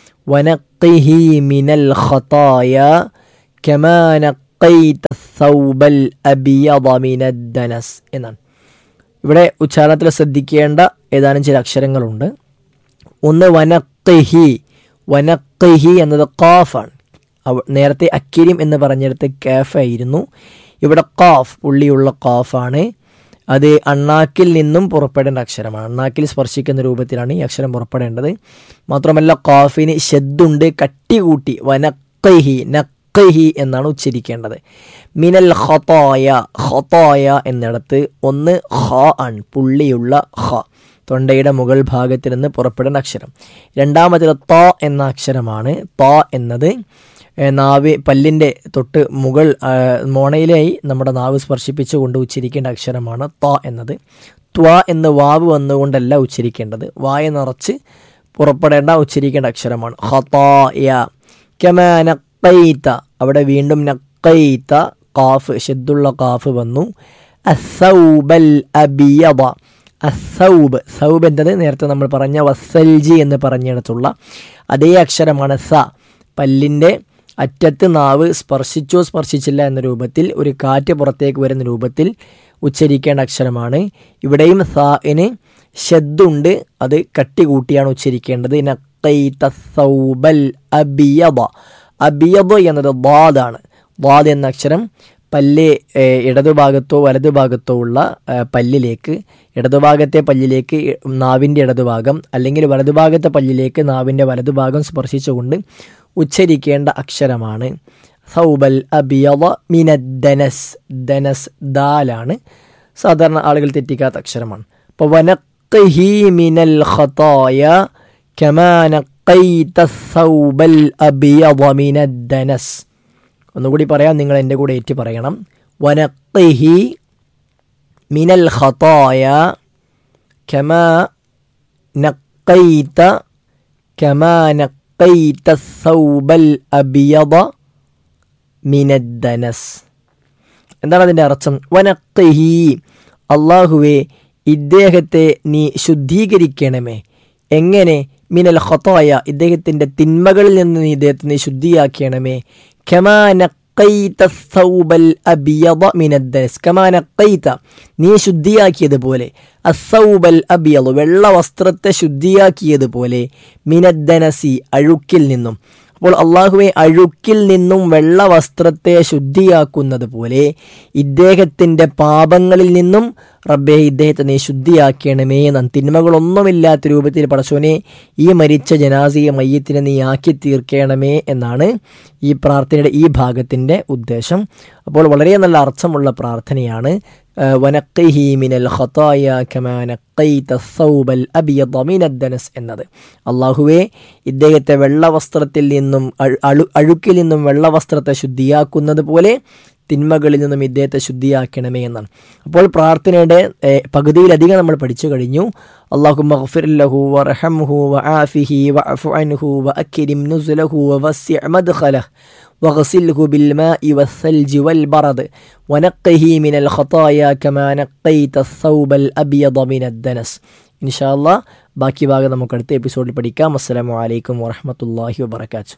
വനഖിഹി മിനൽ ഖതായ കമാ നഖൈത സൗബൽ അബിയദ മിനദ്ദനസ് എന്നാണ് ഇവിടെ ഉച്ചാരണത്തിൽ ശ്രദ്ധിക്കേണ്ട ഏതാനും ചില അക്ഷരങ്ങളുണ്ട് ഒന്ന് വനക്കഹി വനക്കഹി എന്നത് കാഫാണ് അവ നേരത്തെ അക്കിരിം എന്ന് പറഞ്ഞിടത്ത് കാഫ് ആയിരുന്നു ഇവിടെ കാഫ് പുള്ളിയുള്ള കാഫാണ് അത് അണ്ണാക്കിൽ നിന്നും പുറപ്പെടേണ്ട അക്ഷരമാണ് അണ്ണാക്കിൽ സ്പർശിക്കുന്ന രൂപത്തിലാണ് ഈ അക്ഷരം പുറപ്പെടേണ്ടത് മാത്രമല്ല കാഫിന് ഷെദ്ദുണ്ട് കട്ടി കൂട്ടി വനക്കഹി നക്കഹി എന്നാണ് ഉച്ചരിക്കേണ്ടത് മിനൽ ഖതായ ഖതായ എന്നിടത്ത് ഒന്ന് ഹ ആണ് പുള്ളിയുള്ള ഹ തൊണ്ടയുടെ മുകൾ ഭാഗത്തിൽ നിന്ന് പുറപ്പെടുന്ന അക്ഷരം രണ്ടാമത്തിൽ ത എന്ന അക്ഷരമാണ് ത എന്നത് ഏഹ്, നാവ് പല്ലിൻ്റെ തൊട്ട് മുകൾ ആ, മോണയിലായി നമ്മുടെ നാവ് സ്പർശിപ്പിച്ചുകൊണ്ട് ഉച്ചരിക്കേണ്ട അക്ഷരമാണ് ത എന്നത് ത്വ എന്ന് വാവ് വന്നുകൊണ്ടല്ല ഉച്ചരിക്കേണ്ടത് വായ നിറച്ച് പുറപ്പെടേണ്ട ഉച്ചരിക്കേണ്ട അക്ഷരമാണ് ഹതായ കമാ നഖൈത അവിടെ വീണ്ടും നഖൈത കാഫ് ഷെദ്ദുള്ള കാഫ് വന്നു അസൗബൽ അബിയദ അസൗബ് സൗബ് എന്നത് നേരത്തെ നമ്മൾ പറഞ്ഞ വസൽജി എന്ന് പറഞ്ഞിടത്തുള്ള അതേ അക്ഷരമാണ് സ പല്ലിൻ്റെ അറ്റത്ത് നാവ് സ്പർശിച്ചോ സ്പർശിച്ചില്ല എന്ന രൂപത്തിൽ ഒരു കാറ്റ് പുറത്തേക്ക് വരുന്ന രൂപത്തിൽ ഉച്ചരിക്കേണ്ട അക്ഷരമാണ് ഇവിടെയും സാഇന് ഷദ്ദുണ്ട് അത് കട്ടി കൂട്ടിയാണ് ഉച്ചരിക്കേണ്ടത് നഖൈത സൗബൽ അബിയദ അബിയദ എന്നത് ബാദാണ് ബാദ് എന്ന അക്ഷരം പല്ല് ഏഹ്, ഇടതുഭാഗത്തോ വലതുഭാഗത്തോ ഉള്ള ഏഹ്, പല്ലിലേക്ക് ഇടതുഭാഗത്തെ പല്ലിലേക്ക് നാവിൻ്റെ ഇടതുഭാഗം അല്ലെങ്കിൽ വലതുഭാഗത്തെ പല്ലിലേക്ക് നാവിൻ്റെ വലതുഭാഗം സ്പർശിച്ചുകൊണ്ട് ഉച്ചരിക്കേണ്ട അക്ഷരമാണ് സൗബൽ അബിയവ മിനദ്ദനസ് ദനസ് ദാലാണ് സാധാരണ ആളുകൾ തെറ്റിക്കാത്ത അക്ഷരമാണ് അപ്പോൾ വനഖിഹി മിനൽ ഖതായ കമാ നഖൈത സൗബൽ അബിയവ മിനദ്ദനസ് ഒന്നുകൂടി പറയാം നിങ്ങൾ എൻ്റെ കൂടെ ഏറ്റി പറയണം വനഖിഹി മിനൽ ഖതായ കമാ നഖൈത കമാ നഖൈത സൗബൽ അബിയദ മിനദ്ദനസ് എന്താണ് അതിൻ്റെ അർത്ഥം വനഖിഹി അള്ളാഹുവെ ഇദ്ദേഹത്തെ നീ ശുദ്ധീകരിക്കണമേ എങ്ങനെ മിനൽ ഖത്തായ ഇദ്ദേഹത്തിൻ്റെ തിന്മകളിൽ നിന്ന് നീ ഇദ്ദേഹത്തെ നീ ശുദ്ധിയാക്കണമേ كما نقيت الثوب الأبيض من الدنس كما نقيت നീ ശുദ്ധിയാക്കിയതുപോലെ അസൗബൽ അബിയൽ വെള്ള വസ്ത്രത്തെ ശുദ്ധിയാക്കിയതുപോലെ മിനദ്ദനസി അഴുക്കിൽ നിന്നും അപ്പോൾ അള്ളാഹുവെ അഴുക്കിൽ നിന്നും വെള്ള വസ്ത്രത്തെ ശുദ്ധിയാക്കുന്നത് പോലെ ഇദ്ദേഹത്തിൻ്റെ പാപങ്ങളിൽ നിന്നും റബ്ബെ ഇദ്ദേഹത്തെ നീ ശുദ്ധിയാക്കണമേ എന്നാണ് തിന്മകളൊന്നുമില്ലാത്ത രൂപത്തിൽ പടച്ചോനെ ഈ മരിച്ച ജനാസിയ മയ്യത്തിനെ നീ ആക്കി തീർക്കണമേ എന്നാണ് ഈ പ്രാർത്ഥനയുടെ ഈ ഭാഗത്തിൻ്റെ ഉദ്ദേശം അപ്പോൾ വളരെ നല്ല അർത്ഥമുള്ള പ്രാർത്ഥനയാണ് വനക്കൈഹി മിനൽ ഖതായ കമാ നഖൈത സൗബൽ അബിയദ മിനദ്ദനസ് എന്നത് അള്ളാഹുവെ ഇദ്ദേഹത്തെ വെള്ളവസ്ത്രത്തിൽ നിന്നും അഴു- അഴു അഴുക്കിൽ നിന്നും വെള്ളവസ്ത്രത്തെ ശുദ്ധിയാക്കുന്നത് പോലെ തിന്മകളിൽ നിന്നും ഇദ്ദേഹത്തെ ശുദ്ധിയാക്കണമേ എന്നാണ് അപ്പോൾ പ്രാർത്ഥനയുടെ ഏഹ്, പകുതിയിലധികം നമ്മൾ പഠിച്ചു കഴിഞ്ഞു അള്ളാഹു മഗ്ഫിർലഹു വറഹംഹു വആഫിഹി വഅഫു അൻഹു വഅക്രിം നുസുലഹു വവസ്സി മദ്ഖലഹ് واغسله بالماء والثلج والبرد ونقه من الخطايا كما نقيت الثوب الأبيض من الدنس إن شاء الله ബാക്കി ഭാഗം നമുക്ക് അടുത്ത എപ്പിസോഡിൽ പഠിക്കാം അസ്സലാമു അലൈക്കും വറഹമത്തല്ലാഹി വബർക്കാത്തു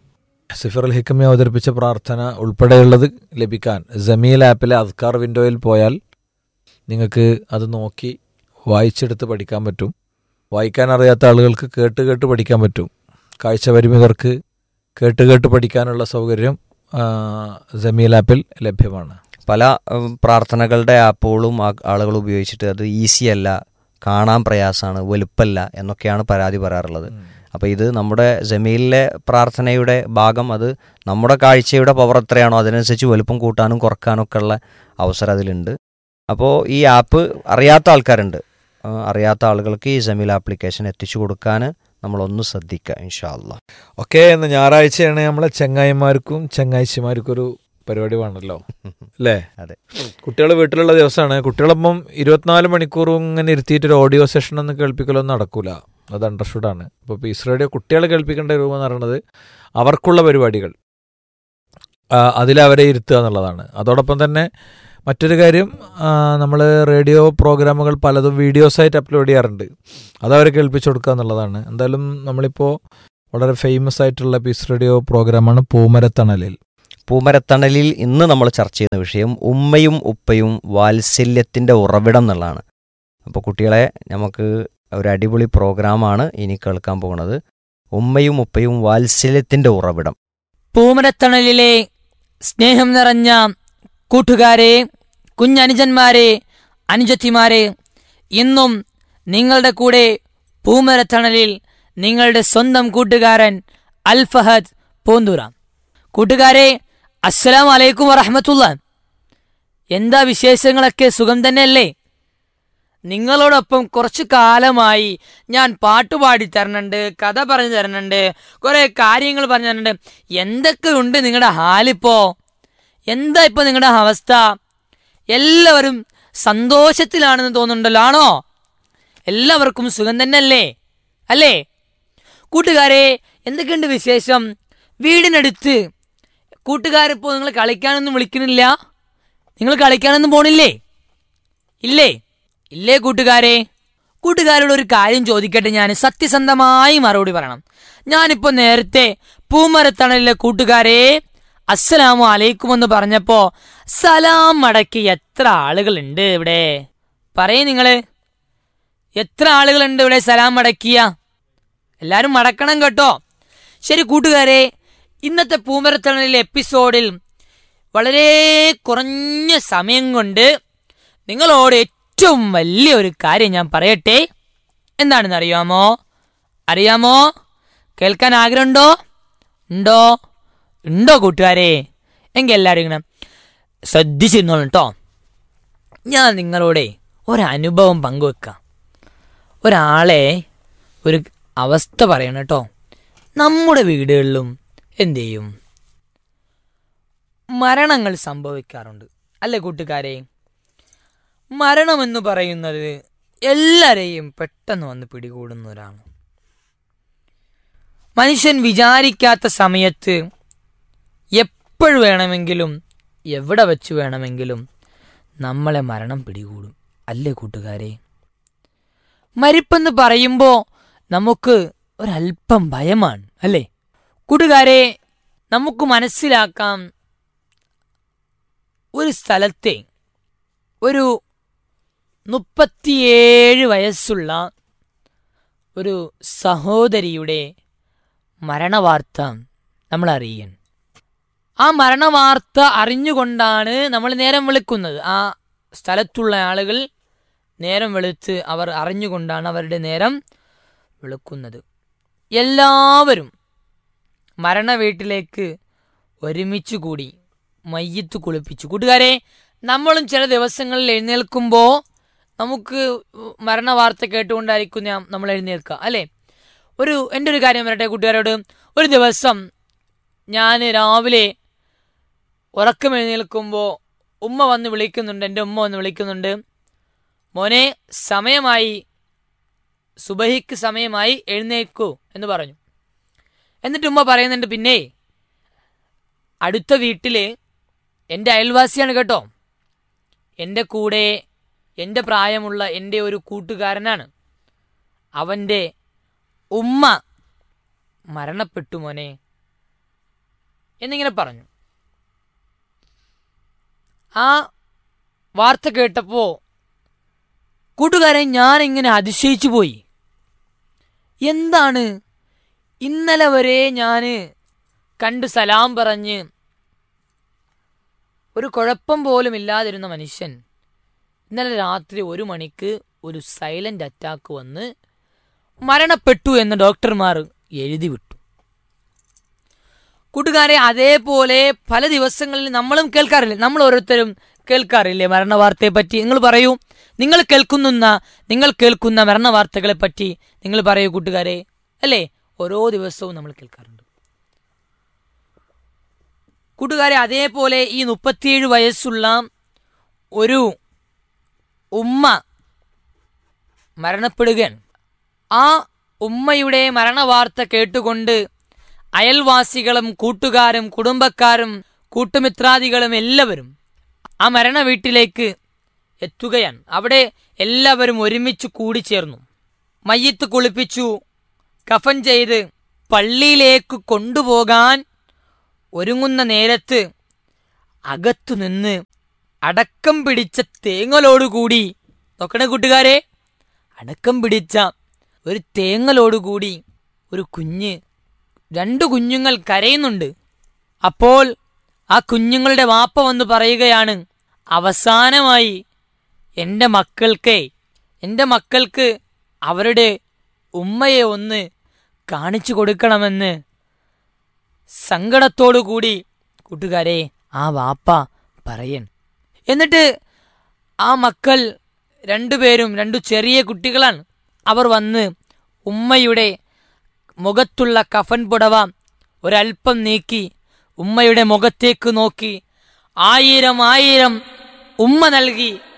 സിഫർ അൽ ഹിക്കമി അവതരിപ്പിച്ച പ്രാർത്ഥന ഉൾപ്പെടെയുള്ളത് ലഭിക്കാൻ ജമീൽ ആപ്പിലെ അദ്കാർ വിൻഡോയിൽ പോയാൽ നിങ്ങൾക്ക് അത് നോക്കി വായിച്ചെടുത്ത് പഠിക്കാൻ പറ്റും വായിക്കാൻ അറിയാത്ത ആളുകൾക്ക് കേട്ട് കേട്ട് പഠിക്കാൻ പറ്റും കാഴ്ച പരിമിതർക്ക് കേട്ട് കേട്ട് പഠിക്കാനുള്ള സൗകര്യം ആ, ജമീൽ ആപ്പിൽ ലഭ്യമാണ് പല ഉം, പ്രാർത്ഥനകളുടെ ആപ്പുകളും ആ- ആളുകൾ ഉപയോഗിച്ചിട്ട് അത് ഈസി അല്ല കാണാൻ പ്രയാസമാണ് വലുപ്പല്ല എന്നൊക്കെയാണ് പരാതി പറയാറുള്ളത് അപ്പോൾ ഇത് നമ്മുടെ ജമീലിലെ പ്രാർത്ഥനയുടെ ഭാഗം അത് നമ്മുടെ കാഴ്ചയുടെ പവർ എത്രയാണോ അതിനനുസരിച്ച് വലുപ്പം കൂട്ടാനും കുറക്കാനും ഒക്കെ ഉള്ള അവസരം അതിലുണ്ട് അപ്പോൾ ഈ ആപ്പ് അറിയാത്ത ആൾക്കാരുണ്ട് ആ, അറിയാത്ത ആളുകൾക്ക് ഈ ജമീൽ ആപ്ലിക്കേഷൻ എത്തിച്ചു കൊടുക്കാൻ നമ്മളൊന്ന് ശ്രദ്ധിക്കുക ഇൻഷാ അല്ലാ ഓക്കെ ഇന്ന് ഞായറാഴ്ചയാണ് നമ്മളെ ചെങ്ങായിമാർക്കും ചങ്ങാഴ്ചമാർക്കും ഒരു പരിപാടി വേണമല്ലോ അല്ലേ അതെ കുട്ടികൾ വീട്ടിലുള്ള ദിവസമാണ് കുട്ടികളൊപ്പം ഇരുപത്തിനാല് മണിക്കൂറും ഇങ്ങനെ ഇരുത്തിയിട്ട് ഒരു ഓഡിയോ സെഷൻ ഒന്നും കേൾപ്പിക്കലൊന്നും നടക്കൂല അത് അണ്ടർസ്റ്റുഡാണ് ഇപ്പോൾ പീസ് റേഡിയോ കുട്ടികളെ കേൾപ്പിക്കേണ്ട രൂപം എന്ന് പറയുന്നത് അവർക്കുള്ള പരിപാടികൾ അതിൽ അവരെ ഇരുത്തുക എന്നുള്ളതാണ് അതോടൊപ്പം തന്നെ മറ്റൊരു കാര്യം നമ്മൾ റേഡിയോ പ്രോഗ്രാമുകൾ പലതും വീഡിയോസായിട്ട് അപ്ലോഡ് ചെയ്യാറുണ്ട് അത് അവരെ കേൾപ്പിച്ചു കൊടുക്കുക എന്നുള്ളതാണ് എന്തായാലും നമ്മളിപ്പോൾ വളരെ ഫേമസ് ആയിട്ടുള്ള പീസ് റേഡിയോ പ്രോഗ്രാമാണ് പൂമരത്തണലിൽ പൂമരത്തണലിൽ ഇന്ന് നമ്മൾ ചർച്ച ചെയ്യുന്ന വിഷയം ഉമ്മയും ഉപ്പയും വാത്സല്യത്തിൻ്റെ ഉറവിടം എന്നുള്ളതാണ് അപ്പോൾ കുട്ടികളെ നമുക്ക് ഒരു അടിപൊളി പ്രോഗ്രാമാണ് ഇനി കേൾക്കാൻ പോകുന്നത് ഉമ്മയും ഉപ്പയും വാത്സല്യത്തിൻ്റെ ഉറവിടം പൂമരത്തണലിലെ സ്നേഹം നിറഞ്ഞ കൂട്ടുകാരെ കുഞ്ഞനുജന്മാരെ അനുജത്തിമാരെ ഇന്നും നിങ്ങളുടെ കൂടെ പൂമരത്തണലിൽ നിങ്ങളുടെ സ്വന്തം കൂട്ടുകാരൻ അൽഫഹദ് പൂന്തുറ കൂട്ടുകാരെ അസ്സലാം വലൈക്കും വറഹമത്തുള്ള എന്താ വിശേഷങ്ങളൊക്കെ സുഖം തന്നെയല്ലേ നിങ്ങളോടൊപ്പം കുറച്ചു കാലമായി ഞാൻ പാട്ട് പാടി തരണുണ്ട് കഥ പറഞ്ഞു തരണുണ്ട് കുറെ കാര്യങ്ങൾ പറഞ്ഞു തരണുണ്ട് എന്തൊക്കെയുണ്ട് നിങ്ങളുടെ ഹാലിപ്പോ എന്താ ഇപ്പൊ നിങ്ങളുടെ അവസ്ഥ എല്ലാവരും സന്തോഷത്തിലാണെന്ന് തോന്നുന്നുണ്ടല്ലോ ആണോ എല്ലാവർക്കും സുഖം തന്നെയല്ലേ അല്ലേ കൂട്ടുകാരെ എന്തൊക്കെയുണ്ട് വിശേഷം വീടിനടുത്ത് കൂട്ടുകാരിപ്പോ നിങ്ങൾ കളിക്കാനൊന്നും വിളിക്കുന്നില്ല നിങ്ങൾ കളിക്കാനൊന്നും പോണില്ലേ ഇല്ലേ ഇല്ലേ കൂട്ടുകാരെ കൂട്ടുകാരോട് ഒരു കാര്യം ചോദിക്കട്ടെ ഞാൻ സത്യസന്ധമായി മറുപടി പറയണം ഞാനിപ്പോ നേരത്തെ പൂമരത്തണലിലെ കൂട്ടുകാരെ അസ്സലാമു അലൈക്കും എന്ന് പറഞ്ഞപ്പോ സലാം മടക്കി എത്ര ആളുകളുണ്ട് ഇവിടെ പറയേ നിങ്ങള് എത്ര ആളുകളുണ്ട് ഇവിടെ സലാം മടക്കിയ എല്ലാരും മടക്കണം കേട്ടോ ശരി കൂട്ടുകാരെ ഇന്നത്തെ പൂമരത്തണലിലെ എപ്പിസോഡിൽ വളരെ കുറഞ്ഞ സമയം കൊണ്ട് നിങ്ങളോട് ഏറ്റവും വലിയ ഒരു കാര്യം ഞാൻ പറയട്ടെ എന്താണെന്ന് അറിയാമോ അറിയാമോ കേൾക്കാൻ ആഗ്രഹമുണ്ടോ ഉണ്ടോ ഉണ്ടോ കൂട്ടുകാരെ എങ്കിൽ എല്ലാവരും ഇങ്ങനെ ശ്രദ്ധിച്ചിരുന്നോളൂ കേട്ടോ ഞാൻ നിങ്ങളോടെ ഒരനുഭവം പങ്കുവെക്കാം ഒരാളെ ഒരു അവസ്ഥ പറയണം കേട്ടോ നമ്മുടെ വീടുകളിലും എന്ത് ചെയ്യും മരണങ്ങൾ സംഭവിക്കാറുണ്ട് അല്ലേ കൂട്ടുകാരെ മരണമെന്ന് പറയുന്നത് എല്ലാരെയും പെട്ടെന്ന് വന്ന് പിടികൂടുന്ന ഒരാണ് മനുഷ്യൻ വിചാരിക്കാത്ത സമയത്ത് എപ്പോഴും വേണമെങ്കിലും എവിടെ വെച്ച് വേണമെങ്കിലും നമ്മളെ മരണം പിടികൂടും അല്ലേ കൂട്ടുകാരെ മരിപ്പെന്ന് പറയുമ്പോൾ നമുക്ക് ഒരല്പം ഭയമാണ് അല്ലേ കൂട്ടുകാരെ നമുക്ക് മനസ്സിലാക്കാം ഒരു സ്ഥലത്തെ ഒരു മുപ്പത്തിയേഴ് വയസ്സുള്ള ഒരു സഹോദരിയുടെ മരണവാർത്ത നമ്മൾ അറിയാൻ ആ മരണവാർത്ത അറിഞ്ഞുകൊണ്ടാണ് നമ്മൾ നേരം വിളിക്കുന്നത് ആ സ്ഥലത്തുള്ള ആളുകൾ നേരം വെളുത്ത് അവർ അറിഞ്ഞുകൊണ്ടാണ് അവരുടെ നേരം വെളുക്കുന്നത് എല്ലാവരും മരണ വീട്ടിലേക്ക് ഒരുമിച്ച് കൂടി മയ്യത്ത് കുളിപ്പിച്ചു കൂട്ടുകാരെ നമ്മളും ചില ദിവസങ്ങളിൽ എഴുന്നേൽക്കുമ്പോൾ നമുക്ക് മരണ വാർത്ത കേട്ടുകൊണ്ടായിരിക്കും ഞാൻ നമ്മൾ എഴുന്നേൽക്കുക അല്ലേ ഒരു എൻ്റെ ഒരു കാര്യം പറയട്ടെ കൂട്ടുകാരോട് ഒരു ദിവസം ഞാൻ രാവിലെ ഉറക്കം എഴുന്നേൽക്കുമ്പോൾ ഉമ്മ വന്ന് വിളിക്കുന്നുണ്ട് എൻ്റെ ഉമ്മ വന്ന് വിളിക്കുന്നുണ്ട് മോനെ സമയമായി സുബഹിക്ക് സമയമായി എഴുന്നേൽക്കൂ എന്ന് പറഞ്ഞു എന്നിട്ട് ഉമ്മ പറയുന്നുണ്ട് പിന്നെ അടുത്ത വീട്ടില് എൻ്റെ അയൽവാസിയാണ് കേട്ടോ എൻ്റെ കൂടെ എൻ്റെ പ്രായമുള്ള എൻ്റെ ഒരു കൂട്ടുകാരനാണ് അവൻ്റെ ഉമ്മ മരണപ്പെട്ടു മോനെ എന്നിങ്ങനെ പറഞ്ഞു ആ വാർത്ത കേട്ടപ്പോൾ കൂട്ടുകാരെ ഞാൻ ഇങ്ങനെ അതിശയിച്ചു പോയി എന്താണ് ഇന്നലെ വരെ ഞാൻ കണ്ട് സലാം പറഞ്ഞ് ഒരു കുഴപ്പം പോലും ഇല്ലാതിരുന്ന മനുഷ്യൻ ഇന്നലെ രാത്രി ഒരു മണിക്ക് ഒരു സൈലന്റ് അറ്റാക്ക് വന്ന് മരണപ്പെട്ടു എന്ന് ഡോക്ടർമാർ എഴുതി വിട്ടു കൂട്ടുകാരെ അതേപോലെ പല ദിവസങ്ങളിൽ നമ്മളും കേൾക്കാറില്ലേ നമ്മൾ ഓരോരുത്തരും കേൾക്കാറില്ലേ മരണ വാർത്തയെ പറ്റി നിങ്ങൾ പറയൂ നിങ്ങൾ കേൾക്കുന്ന നിങ്ങൾ കേൾക്കുന്ന മരണ വാർത്തകളെ പറ്റി നിങ്ങൾ പറയൂ കൂട്ടുകാരെ അല്ലേ ഓരോ ദിവസവും നമ്മൾ കേൾക്കാറുണ്ട് കൂട്ടുകാരെ അതേപോലെ ഈ മുപ്പത്തിയേഴ് വയസ്സുള്ള ഒരു ഉമ്മ മരണപ്പെടുകയാണ് ആ ഉമ്മയുടെ മരണവാർത്ത കേട്ടുകൊണ്ട് അയൽവാസികളും കൂട്ടുകാരും കുടുംബക്കാരും കൂട്ടുമിത്രാദികളും എല്ലാവരും ആ മരണ വീട്ടിലേക്ക് എത്തുകയാണ് അവിടെ എല്ലാവരും ഒരുമിച്ച് കൂടിച്ചേർന്നു മയ്യത്ത് കുളിപ്പിച്ചു കഫൻ ചെയ്ത് പള്ളിയിലേക്ക് കൊണ്ടുപോകാൻ ഒരുങ്ങുന്ന നേരത്ത് അകത്തുനിന്ന് അടക്കം പിടിച്ച തേങ്ങലോടുകൂടി നോക്കണേ കൂട്ടുകാരെ അടക്കം പിടിച്ച ഒരു തേങ്ങലോടുകൂടി ഒരു കുഞ്ഞ് രണ്ടു കുഞ്ഞുങ്ങൾ കരയുന്നുണ്ട് അപ്പോൾ ആ കുഞ്ഞുങ്ങളുടെ വാപ്പ വന്ന് പറയുകയാണ് അവസാനമായി എൻ്റെ മക്കൾക്ക് എൻ്റെ മക്കൾക്ക് അവരുടെ ഉമ്മയെ ഒന്ന് കാണിച്ചു കൊടുക്കണമെന്ന് സങ്കടത്തോടുകൂടി കൂട്ടുകാരെ ആ വാപ്പ പറയൻ എന്നിട്ട് ആ മക്കൾ രണ്ടുപേരും രണ്ടു ചെറിയ കുട്ടികളാണ് അവർ വന്ന് ഉമ്മയുടെ മുഖത്തുള്ള കഫൻ പുടവ ഒരൽപ്പം നീക്കി ഉമ്മയുടെ മുഖത്തേക്ക് നോക്കി ആയിരം ആയിരം ഉമ്മ നൽകി